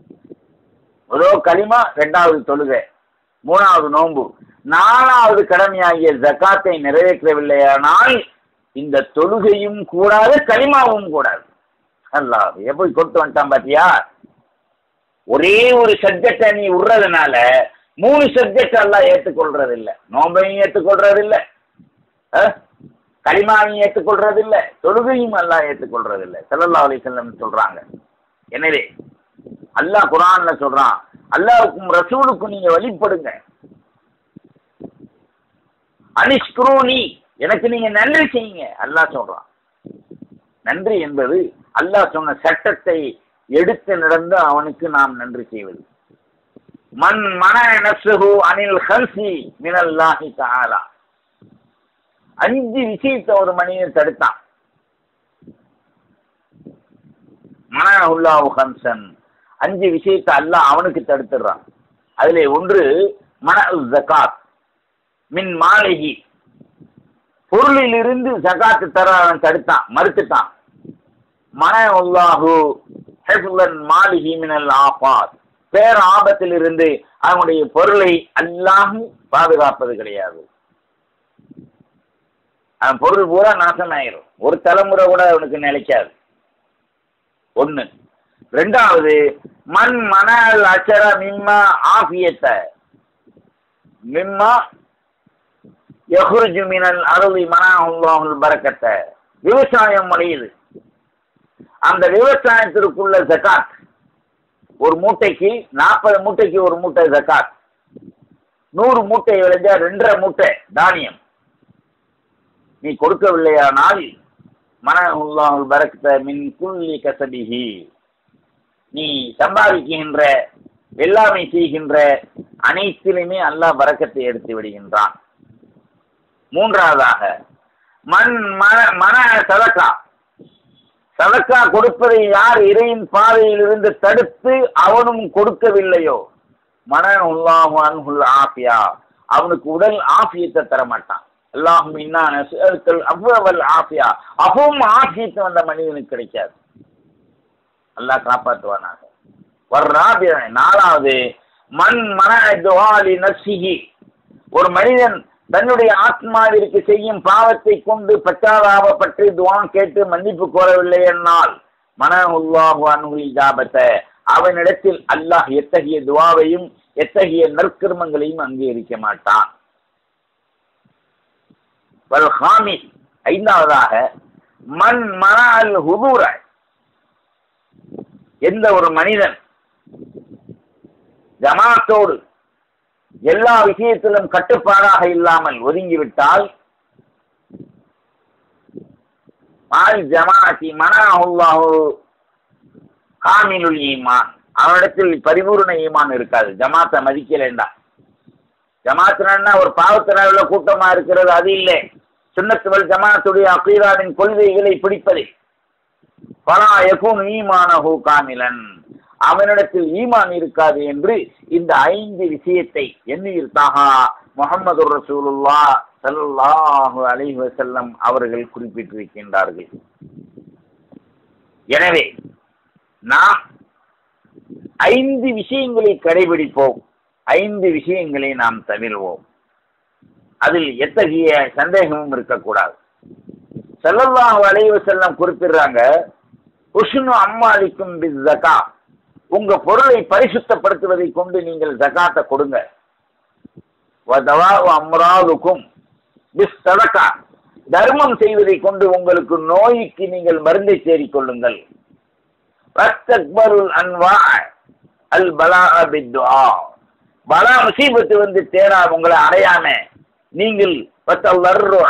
முதோ களிமா ரெண்டாவது தொழுகை மூணாவது நோன்பு நாலாவது கடமையாகிய ஜக்காத்தை நிறைவேற்றவில்லையானால் இந்த தொழுகையும் கூடாது களிமாவும் கூடாது அல்லாஹ் எப்படி கொண்டு வந்துட்டான் பாத்தியா ஒரே ஒரு சப்ஜெக்டை நீ விடுறதுனால மூணு சப்ஜெக்ட் எல்லாம் ஏற்றுக்கொள்றது இல்லை நோம்பையும் ஏற்றுக்கொள்றது இல்லை களிமாவையும் ஏற்றுக்கொள்றது இல்லை தொழுகையும் எல்லாம் ஏற்றுக்கொள்றது இல்லை செல்லல்லா அலி செல்லம் சொல்றாங்க எனவே அல்லாஹ் குரான்ல சொல்றான் அல்லாவுக்கும் ரசூலுக்கும் நீங்க வழிபடுங்க அனிஷ்குரூனி எனக்கு நீங்க நன்றி செய்யுங்க அல்லாஹ் சொல்றான் நன்றி என்பது அல்லாஹ் சொன்ன சட்டத்தை எடுத்து நடந்து அவனுக்கு நாம் நன்றி செய்வது மண் மன நசுகு அனில் ஹல்சி மினல்லாஹி தஆலா அஞ்சு விஷயத்தை ஒரு மனிதன் தடுத்தான் மன உல்லாவு ஹம்சன் அஞ்சு விஷயத்தை அல்லாஹ் அவனுக்கு தடுத்துடுறான் அதுல ஒன்று மன ஜகாத் மின் மாளிகி பொருளிலிருந்து ஜகாத்து தர அவன் தடுத்தான் மறுத்துட்டான் மன உல்லாஹு ஹெஃபுலன் மாளிகி மினல் ஆபாத் பேர் ஆபத்தில் இருந்து அவனுடைய பொருளை அல்லாஹும் பாதுகாப்பது கிடையாது அவன் பொருள் பூரா நாசமாயிரும் ஒரு தலைமுறை கூட அவனுக்கு நிலைக்காது ஒன்று ரெண்டாவது மண் மணல் அச்சர மிம்மா ஆபியத்தை மிம்மா யஹ்ருஜு மினல் அருளி மனாஹுல்லாஹுல் பரக்கத்தை விவசாயம் முறையுது அந்த விவசாயத்திற்குள்ள ஜகாத் ஒரு மூட்டைக்கு நாற்பது மூட்டைக்கு ஒரு மூட்டை ஜகாத் நூறு மூட்டை விளைஞ்சா ரெண்டரை மூட்டை தானியம் நீ கொடுக்கவில்லையானால் மன உல்லாஹுல் பரக்கத்தை மின் குல்லி கசபிஹி நீ சம்பாதிக்கின்ற எல்லாமே செய்கின்ற அனைத்திலுமே அல்லாஹ் பறக்கத்தை எடுத்து விடுகின்றான் மூன்றாவதாக மண் மன மன சதக்கா சதக்கா கொடுப்பதை யார் இறையின் பாதையிலிருந்து தடுத்து அவனும் கொடுக்கவில்லையோ மன உல்லாஹு அன்ஹுல் ஆஃபியா அவனுக்கு உடல் ஆஃபியத்தை தர மாட்டான் அல்லாஹும் இன்னான அவ்வளவல் ஆஃபியா அப்பவும் ஆஃபியத்தை வந்த மனிதனுக்கு கிடைக்காது அல்லாஹ் காப்பாற்றுவானாக வர்றாபிய நாலாவது மண் மன துவாலி நசிகி ஒரு மனிதன் தன்னுடைய ஆத்மாவிற்கு செய்யும் பாவத்தை கொண்டு பச்சாதாபப்பட்டு துவான் கேட்டு மன்னிப்பு கோரவில்லை என்னால் மன உல்லாஹு அன்ஹு இஜாபத்த அவனிடத்தில் அல்லாஹ் எத்தகைய துவாவையும் எத்தகைய நற்கிருமங்களையும் அங்கீகரிக்க மாட்டான் வல் ஹாமிஸ் ஐந்தாவதாக மண் மன அல் ஹுதூர எந்த ஒரு மனிதன் ஜமாத்தோடு எல்லா விஷயத்திலும் கட்டுப்பாடாக இல்லாமல் ஒதுங்கிவிட்டால் மால் ஜமாத்தி மனாஹுல்லாஹு காமிலுல் ஈமான் அவனிடத்தில் பரிபூர்ண ஈமான் இருக்காது ஜமாத்தை மதிக்கலேண்டா ஜமாத்தினா ஒரு பாவத்தினால கூட்டமா இருக்கிறது அது இல்லை சுண்ணத்துவல் ஜமாத்துடைய அகீராவின் கொள்கைகளை பிடிப்பது பலா யகுன் ஈமானஹு காமிலன் அவனிடத்தில் ஈமான் இருக்காது என்று இந்த ஐந்து விஷயத்தை எண்ணியிருத்தாக முகமது ரசூலுல்லா சல்லாஹு அலைஹி வஸல்லம் அவர்கள் குறிப்பிட்டிருக்கின்றார்கள் எனவே நாம் ஐந்து விஷயங்களை கடைபிடிப்போம் ஐந்து விஷயங்களை நாம் தவிர்வோம் அதில் எத்தகைய சந்தேகமும் இருக்கக்கூடாது செல்லல்லாஹு அலைஹி வஸல்லம் குறிப்பிடுறாங்க உஷ்ணு அம்மாலிக்கும் பிஸ் ஜகா உங்க பொருளை பரிசுத்தப்படுத்துவதை கொண்டு நீங்கள் ஜகாத்தை கொடுங்க வதவாவு அம்ராதுக்கும் பிஸ் சதகா தர்மம் செய்வதை கொண்டு உங்களுக்கு நோய்க்கு நீங்கள் மருந்தை தேடிக் கொள்ளுங்கள் வஸ்தக்பருல் அன்வா அல் பலா பித்துஆ பலா முசீபத்து வந்து தேடா உங்களை அடையாம நீங்கள் வத்தல்லர்ருஅ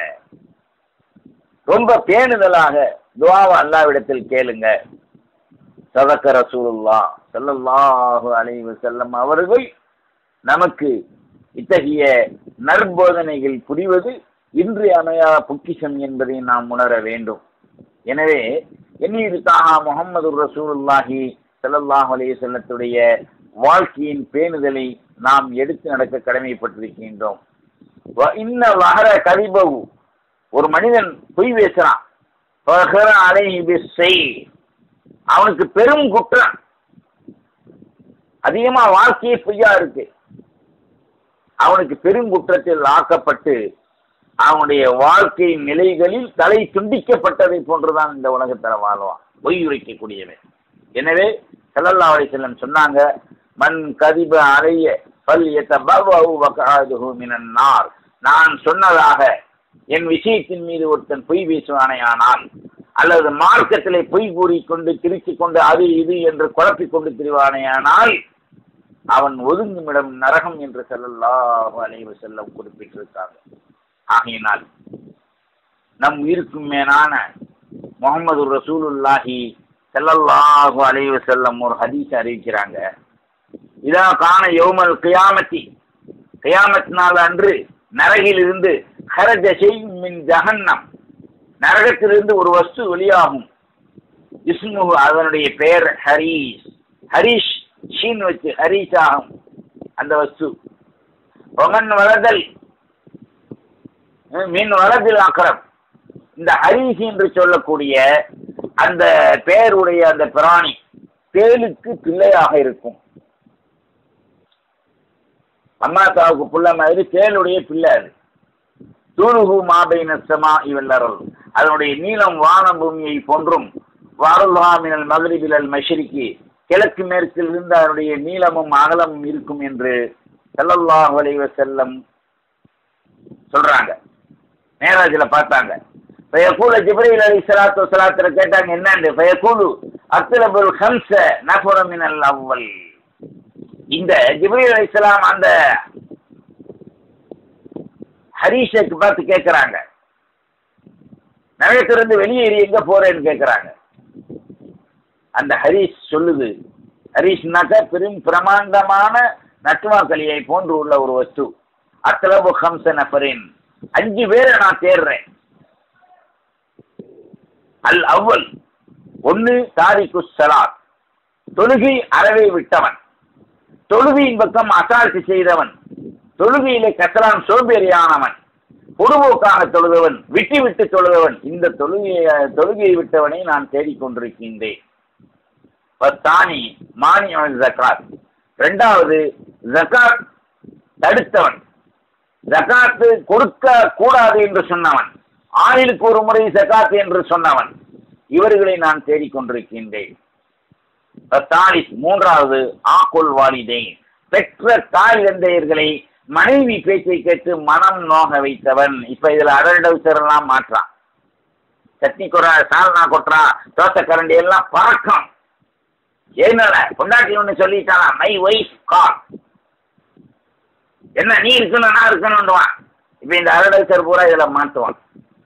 ரொம்ப பேணுதலாக துவாவை அல்லாவிடத்தில் கேளுங்க சதக்க ரசூலுல்லா ஸல்லல்லாஹு அலைஹி வஸல்லம் அவர்கள் நமக்கு இத்தகைய நற்போதனைகள் புரிவது இன்றியமையா பொக்கிஷம் என்பதை நாம் உணர வேண்டும் எனவே எண்ணியிருக்காக முகமது ரசூலுல்லாஹி ஸல்லல்லாஹு அலைஹி வஸல்லத்துடைய வாழ்க்கையின் பேணுதலை நாம் எடுத்து நடக்க கடமைப்பட்டிருக்கின்றோம் வ இன்ன வஹர கரிபவு ஒரு மனிதன் பொய் பேசுறான் ஃபஹர அலைஹி பிஸ்ஸை அவனுக்கு பெரும் குற்றம் அதிகமா வாழ்க்கையே பொய்யா இருக்கு அவனுக்கு பெருங்குற்றத்தில் ஆக்கப்பட்டு அவனுடைய வாழ்க்கை நிலைகளில் தலை துண்டிக்கப்பட்டதை போன்றுதான் இந்த உலகத்தில் வாழ்வான் பொய் உரைக்கக்கூடியவன் எனவே செல்லல்லா செல்லம் சொன்னாங்க மண் கதிப அறைய பல் மினன்னார் நான் சொன்னதாக என் விஷயத்தின் மீது ஒருத்தன் பொய் பேசுவானே ஆனால் அல்லது மார்க்கத்திலே பொய் கூறிக்கொண்டு திருச்சி கொண்டு அது இது என்று குழப்பிக் கொண்டு திரிவானேயானால் அவன் ஒதுங்குமிடம் நரகம் என்று செல்லல்லாஹு அலைவு செல்லம் குறிப்பிட்டிருக்காங்க ஆகையினால் நம் உயிருக்கும் மேலான முகமது ரசூலுல்லாஹி செல்லல்லாஹு அலைவு செல்லம் ஒரு ஹதீஸ் அறிவிக்கிறாங்க இதா காண யௌமல் கியாமத்தி கியாமத் நாள் அன்று நரகிலிருந்து ஹரஜ மின் ஜஹன்னம் நரகத்திலிருந்து ஒரு வஸ்து வெளியாகும் இஸ்மு அதனுடைய பெயர் ஹரீஷ் ஹரீஷ் ஷீன் வச்சு ஹரீஷ் ஆகும் அந்த வஸ்து ஒமன் வளதல் மீன் வளதில் அக்கரம் இந்த ஹரீஷ் என்று சொல்லக்கூடிய அந்த பெயருடைய அந்த பிராணி தேலுக்கு பிள்ளையாக இருக்கும் அம்மாத்தாவுக்கு புள்ள மாதிரி தேலுடைய பிள்ளை அது தூணுகு மாபை நஷ்டமா இவல்லரல் அதனுடைய நீளம் வானம் பூமியை போன்றும் வாருல்ஹாமினல் மதுரிபிலல் மஷரிக்கு கிழக்கு மேற்கில் இருந்து அதனுடைய நீளமும் அகலமும் இருக்கும் என்று செல்லல்லாஹ் வலைவ செல்லம் சொல்றாங்க மேராஜில் பார்த்தாங்க ஃபயகூல ஜிப்ரீல் அலி சலாத்து வசலாத்துல கேட்டாங்க என்னன்னு ஃபயகூலு அக்லபுல் ஹம்ச நஃபுரமினல் அவ்வல் இந்த ஜிப்ரீல் அலி அந்த ஹரீஷக்கு பார்த்து கேட்குறாங்க நரகத்திலிருந்து வெளியேறி எங்க போறேன்னு கேட்குறாங்க அந்த ஹரீஷ் சொல்லுது ஹரீஷ்னாக்க பெரும் பிரமாண்டமான நட்டுவாக்களியை போன்று உள்ள ஒரு வஸ்து அத்தளவு ஹம்ச நபரின் அஞ்சு பேரை நான் தேடுறேன் அல் அவ்வல் ஒன்னு தாரிக்கு சலாத் தொழுகை அறவை விட்டவன் தொழுகையின் பக்கம் அசால்ட்டு செய்தவன் தொழுகையிலே கசலான் சோம்பேறியானவன் பொதுபோக்காக தொழுதவன் விட்டு விட்டு தொழுதவன் இந்த தொழுகையை தொழுகையை விட்டவனை நான் தேடிக்கொண்டிருக்கின்றேன் பத்தானி மானியவன் ஜக்காத் ரெண்டாவது ஜக்காத் தடுத்தவன் ஜகாத்து கொடுக்க கூடாது என்று சொன்னவன் ஆயிலுக்கு ஒரு முறை ஜகாத் என்று சொன்னவன் இவர்களை நான் தேடிக்கொண்டிருக்கின்றேன் தாலிஸ் மூன்றாவது ஆக்குல் வாலிதை பெற்ற தாய் தந்தையர்களை மனைவி பேச்சை கேட்டு மனம் நோக வைத்தவன் இப்ப இதுல அடல்டவுசரெல்லாம் மாற்றான் சட்னி கொறா சால்னா கொட்டுறா தோசை கரண்டி எல்லாம் பறக்கும் ஏனால பொண்டாட்டி ஒன்று சொல்லிட்டானா மை ஒய்ஃப் கால் என்ன நீ இருக்கணும் நான் இருக்கணும்னுவான் இப்ப இந்த அடல்டவுசர் பூரா இதுல மாட்டுவான்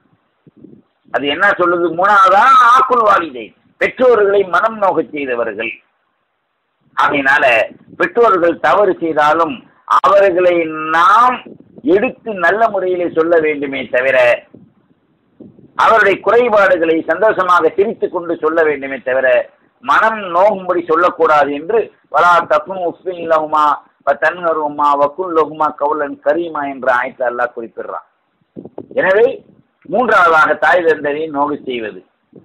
அது என்ன சொல்லுது மூணாவதா ஆக்குள் வாலிதை பெற்றோர்களை மனம் நோகச் செய்தவர்கள் ஆகையினால பெற்றோர்கள் தவறு செய்தாலும் அவர்களை நாம் எடுத்து நல்ல முறையிலே சொல்ல வேண்டுமே தவிர அவருடைய குறைபாடுகளை சந்தோஷமாக சிரித்துக் கொண்டு சொல்ல வேண்டுமே தவிர மனம் நோகும்படி சொல்லக்கூடாது என்று வலா தப்பும் உஃபின் லகுமா தன்கருமா வக்குல் லகுமா கவுலன் கரீமா என்ற ஆயத்தை அல்லாஹ் குறிப்பிடுறான் எனவே மூன்றாவதாக தாய் தந்தனை நோகு செய்வது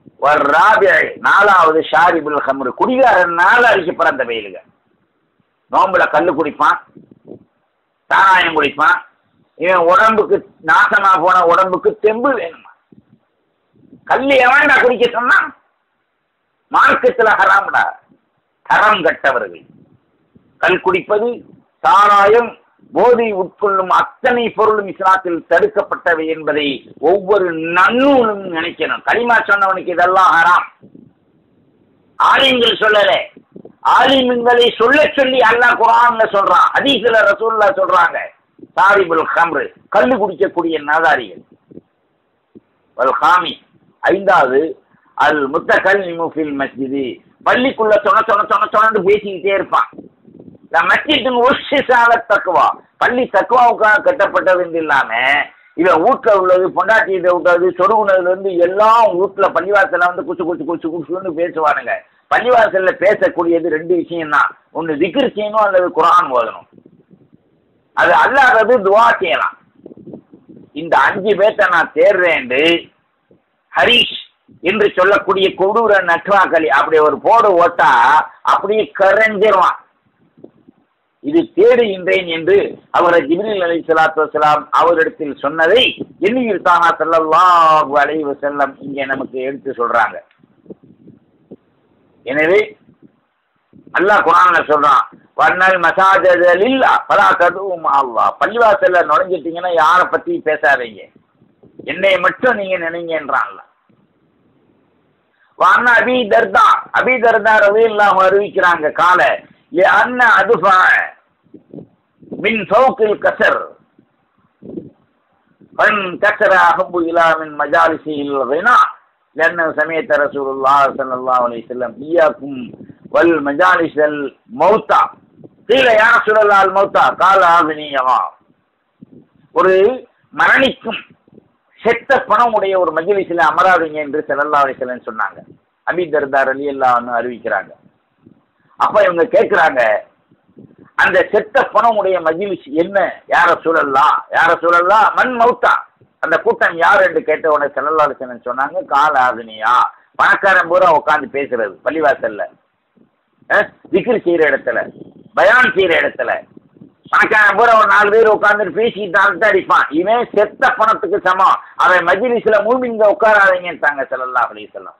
நாலாவது ஷாரிபுல் ஹம்ரு குடிகாரனால அழிக்கப்பட அந்த வெயிலுங்க நோம்புல கல்லு குடிப்பான் சாராயம் குடிப்பான் இவன் உடம்புக்கு நாசமா போன உடம்புக்கு தெம்பு வேணுமா கல்லு எவன்டா குடிக்க சொன்னா மார்க்கத்துல ஹராம்டா ஹரம் கட்டவர்கள் கல் குடிப்பது சாராயம் போதை உட்கொள்ளும் அத்தனை பொருளும் இஸ்லாத்தில் தடுக்கப்பட்டவை என்பதை ஒவ்வொரு நன்னூலும் நினைக்கணும் களிமா சொன்னவனுக்கு இதெல்லாம் ஹராம் ஆலிம்கள் சொல்லல ஆலிம்களை சொல்ல சொல்லி அல்லாஹ் குரான்ல சொல்றான் ஹதீஸ்ல ரசூல்லா சொல்றாங்க சாரிபுல் ஹம்ரு கல்லு குடிக்கக்கூடிய நாதாரிகள் வல் ஹாமி ஐந்தாவது அல் முத்தகல் நிமுஃபில் மஸ்ஜிதி பள்ளிக்குள்ள சொன்ன சொன்ன சொன்ன சொன்னு பேசிக்கிட்டே இருப்பான் மஸ்ஜித்தின் உஷிசால தக்குவா பள்ளி தக்குவாவுக்காக கட்டப்பட்டது என்று இல்லாம இவன் வீட்டுல உள்ளது பொண்டாட்டி இதை விட்டது சொருகுனதுல இருந்து எல்லாம் வீட்டுல பள்ளிவாசல்ல வந்து குச்சு குச்சு குச்சு குச்சுன்னு பேசுவானுங்க பள்ளிவாசல்ல பேசக்கூடியது ரெண்டு விஷயம் தான் ஒன்னு திக்ர் செய்யணும் அல்லது குரான் ஓதணும் அது அல்லாதது துவா செய்யலாம் இந்த அஞ்சு பேர்த்த நான் தேடுறேன் ஹரீஷ் என்று சொல்லக்கூடிய கொடூர நட்வாக்களி அப்படி ஒரு போடு ஓட்டா அப்படியே கரைஞ்சிருவான் இது தேடுகின்றேன் என்று அவர் ஜிப்ரில் அலி சலாத்து வசலாம் அவரிடத்தில் சொன்னதை எண்ணியில் தானா செல்லல்லாஹு அலைஹி வஸல்லம் இங்கே நமக்கு எடுத்து சொல்றாங்க எனவே அல்லாஹ் குரான்ல சொல்றான் வண்ணல் மசாஜலில் பலா ததுவும் அல்லாஹ் பள்ளிவாசல்ல நுழைஞ்சிட்டீங்கன்னா யாரை பத்தி பேசாதீங்க என்னை மட்டும் நீங்க நினைங்கன்றான்ல வான அபி தர்தா அபி தர்தா ரவி இல்லாம அறிவிக்கிறாங்க கால அண்ண அதுபா மின் சவுக்கில் கசர் பன் கசர அகபு இலா மின் மஜாலிசில் வினா لأن سمعت رسول الله صلى الله عليه وسلم إياكم والمجالس الموتى قيل يا رسول الله الموتى قال آذنيها ஒரு மரணிக்கும் செத்த பணம் உடைய ஒரு மஜ்லிஸில் அமராதீங்க என்று செல்லல்லா அலிசல்லன் சொன்னாங்க அபி தர்தார் அலி அல்லான்னு அறிவிக்கிறாங்க அப்ப இவங்க கேட்கிறாங்க அந்த செத்த பணம் உடைய மஜ்லிஸ் என்ன யார சூழல்லாம் யார சூழல்லாம் மண் மௌத்தா அந்த கூட்டம் யார் என்று கேட்ட உடனே செல்லல்லா அலிசல்லன் சொன்னாங்க கால ஆகுனியா பணக்காரன் பூரா உட்காந்து பேசுறது பள்ளிவாசல்ல விக்கிரி செய்யற இடத்துல பயான் செய்யற இடத்துல பணக்காரன் பூரா ஒரு நாலு பேர் உட்காந்துட்டு பேசிட்டு அடிப்பான் இவன் செத்த பணத்துக்கு சமம் அவன் மஜ்லிஸ்ல மூமிங்க உட்காராதீங்கன்ட்டாங்க செல்லல்லா அலிசல்லாம்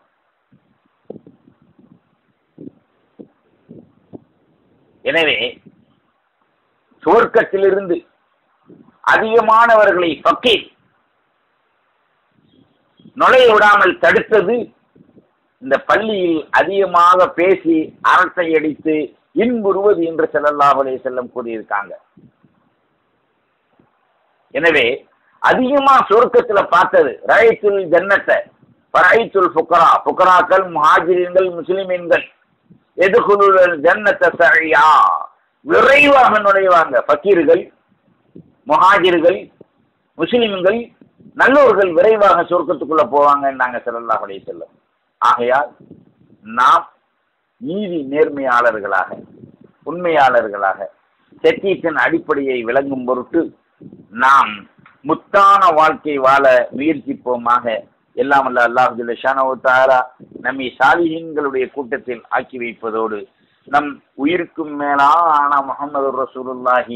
எனவே சுவர்க்கத்திலிருந்து அதிகமானவர்களை பக்கீர் நுழைய விடாமல் தடுத்தது இந்த பள்ளியில் அதிகமாக பேசி அரசை அடித்து இன்புறுவது என்று செல்லல்லாஹலே செல்லம் கூறியிருக்காங்க எனவே அதிகமா சுருக்கத்துல பார்த்தது ரயத்துல் ஜன்னத்தை பராய்த்துல் புக்கரா புக்கராக்கள் முஹாஜிரீன்கள் முஸ்லிமீன்கள் எதுகுலுல் ஜன்னத்தை சரியா விரைவாக நுழைவாங்க பக்கீர்கள் முஹாஜிர்கள் முஸ்லிம்கள் நல்லோர்கள் விரைவாக சொர்க்கத்துக்குள்ள போவாங்கன்னாங்க செல்லல்லா அலைய செல்லும் ஆகையால் நாம் நீதி நேர்மையாளர்களாக உண்மையாளர்களாக சத்தியத்தின் அடிப்படையை விளங்கும் பொருட்டு நாம் முத்தான வாழ்க்கை வாழ முயற்சிப்போமாக எல்லாம் அல்ல அல்லாஹுல்ல ஷானவுத்தாரா நம்மை சாலிஹீன்களுடைய கூட்டத்தில் ஆக்கி வைப்பதோடு நம் உயிருக்கும் மேலான முகமது ரசூலுல்லாஹி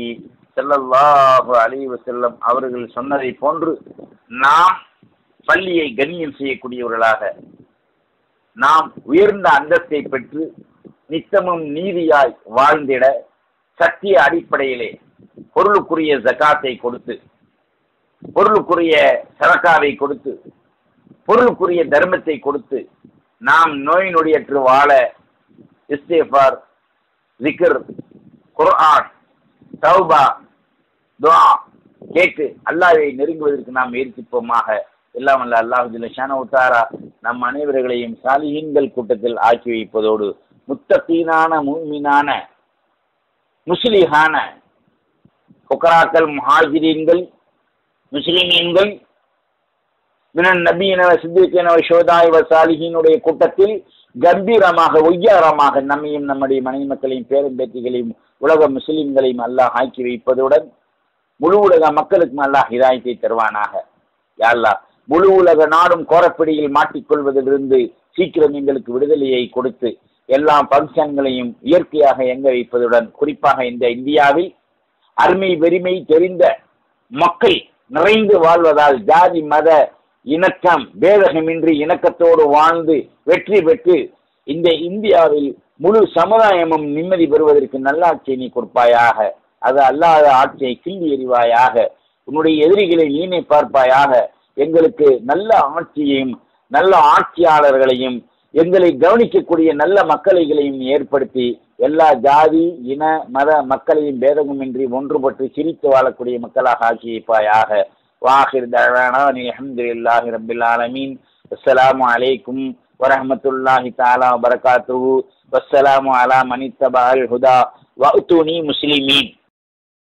ஸல்லல்லாஹு அலைஹி வஸல்லம் அவர்கள் சொன்னதை போன்று நாம் பள்ளியை கண்ணியம் செய்யக்கூடியவர்களாக நாம் உயர்ந்த அந்தஸ்தை பெற்று நித்தமும் நீதியாய் வாழ்ந்திட சத்திய அடிப்படையிலே பொருளுக்குரிய ஜகாத்தை கொடுத்து பொருளுக்குரிய சரக்காவை கொடுத்து பொருளுக்குரிய தர்மத்தை கொடுத்து நாம் நோய் நொடியற்று வாழ இஸ்தேஃபார் ஜிக்ர் குர்ஆன் தௌபா துஆ கேட்டு அல்லாஹ்வை நெருங்குவதற்கு நாம் முயற்சிப்போமாக எல்லாம் அல்ல அல்லாஹ் ஜில்லஷான உத்தாரா நம் அனைவர்களையும் சாலிஹீன்கள் கூட்டத்தில் ஆக்கி வைப்பதோடு முத்தகீனான மூமினான முஸ்லிஹான புக்கராக்கள் முஹாஜிரீன்கள் முஸ்லிமீன்கள் மினன் நபீன சித்திகன ஷோதாய் வசாலிஹினுடைய கூட்டத்தில் கம்பீரமாக ஒய்யாரமாக நம்மையும் நம்முடைய மனைவி மக்களையும் பேரம்பேத்திகளையும் உலக முஸ்லிம்களையும் அல்லாஹ் ஆக்கி வைப்பதுடன் முழு உலக மக்களுக்கும் அல்லாஹ் ஹிதாயத்தை தருவானாக யாழ்லா முழு உலக நாடும் கோரப்பிடியில் மாட்டிக்கொள்வதிலிருந்து சீக்கிரம் எங்களுக்கு விடுதலையை கொடுத்து எல்லா பங்கன்களையும் இயற்கையாக எங்க வைப்பதுடன் குறிப்பாக இந்த இந்தியாவில் அருமை வெறிமை தெரிந்த மக்கள் நிறைந்து வாழ்வதால் ஜாதி மத இணக்கம் பேதகமின்றி இணக்கத்தோடு வாழ்ந்து வெற்றி பெற்று இந்த இந்தியாவில் முழு சமுதாயமும் நிம்மதி பெறுவதற்கு நல்லாட்சியை நீ கொடுப்பாயாக அது அல்லாத ஆட்சியை கிள்ளி எறிவாயாக உன்னுடைய எதிரிகளை நீனை பார்ப்பாயாக எங்களுக்கு நல்ல ஆட்சியையும் நல்ல ஆட்சியாளர்களையும் எங்களை கவனிக்கக்கூடிய நல்ல மக்களைகளையும் ஏற்படுத்தி எல்லா ஜாதி இன மத மக்களையும் பேதகமின்றி ஒன்றுபட்டு சிரித்து வாழக்கூடிய மக்களாக ஆக்கி வைப்பாயாக வாஹிர் தவானா அல்ஹம்துலில்லாஹி ரப்பில் ஆலமீன் அஸ்ஸலாமு அலைக்கும் வரஹ்மத்துல்லாஹி தஆலா வபரகாத்துஹு வஸ்ஸலாமு அலா மனித்தபஅல் ஹுதா வஅத்துனி முஸ்லிமீன்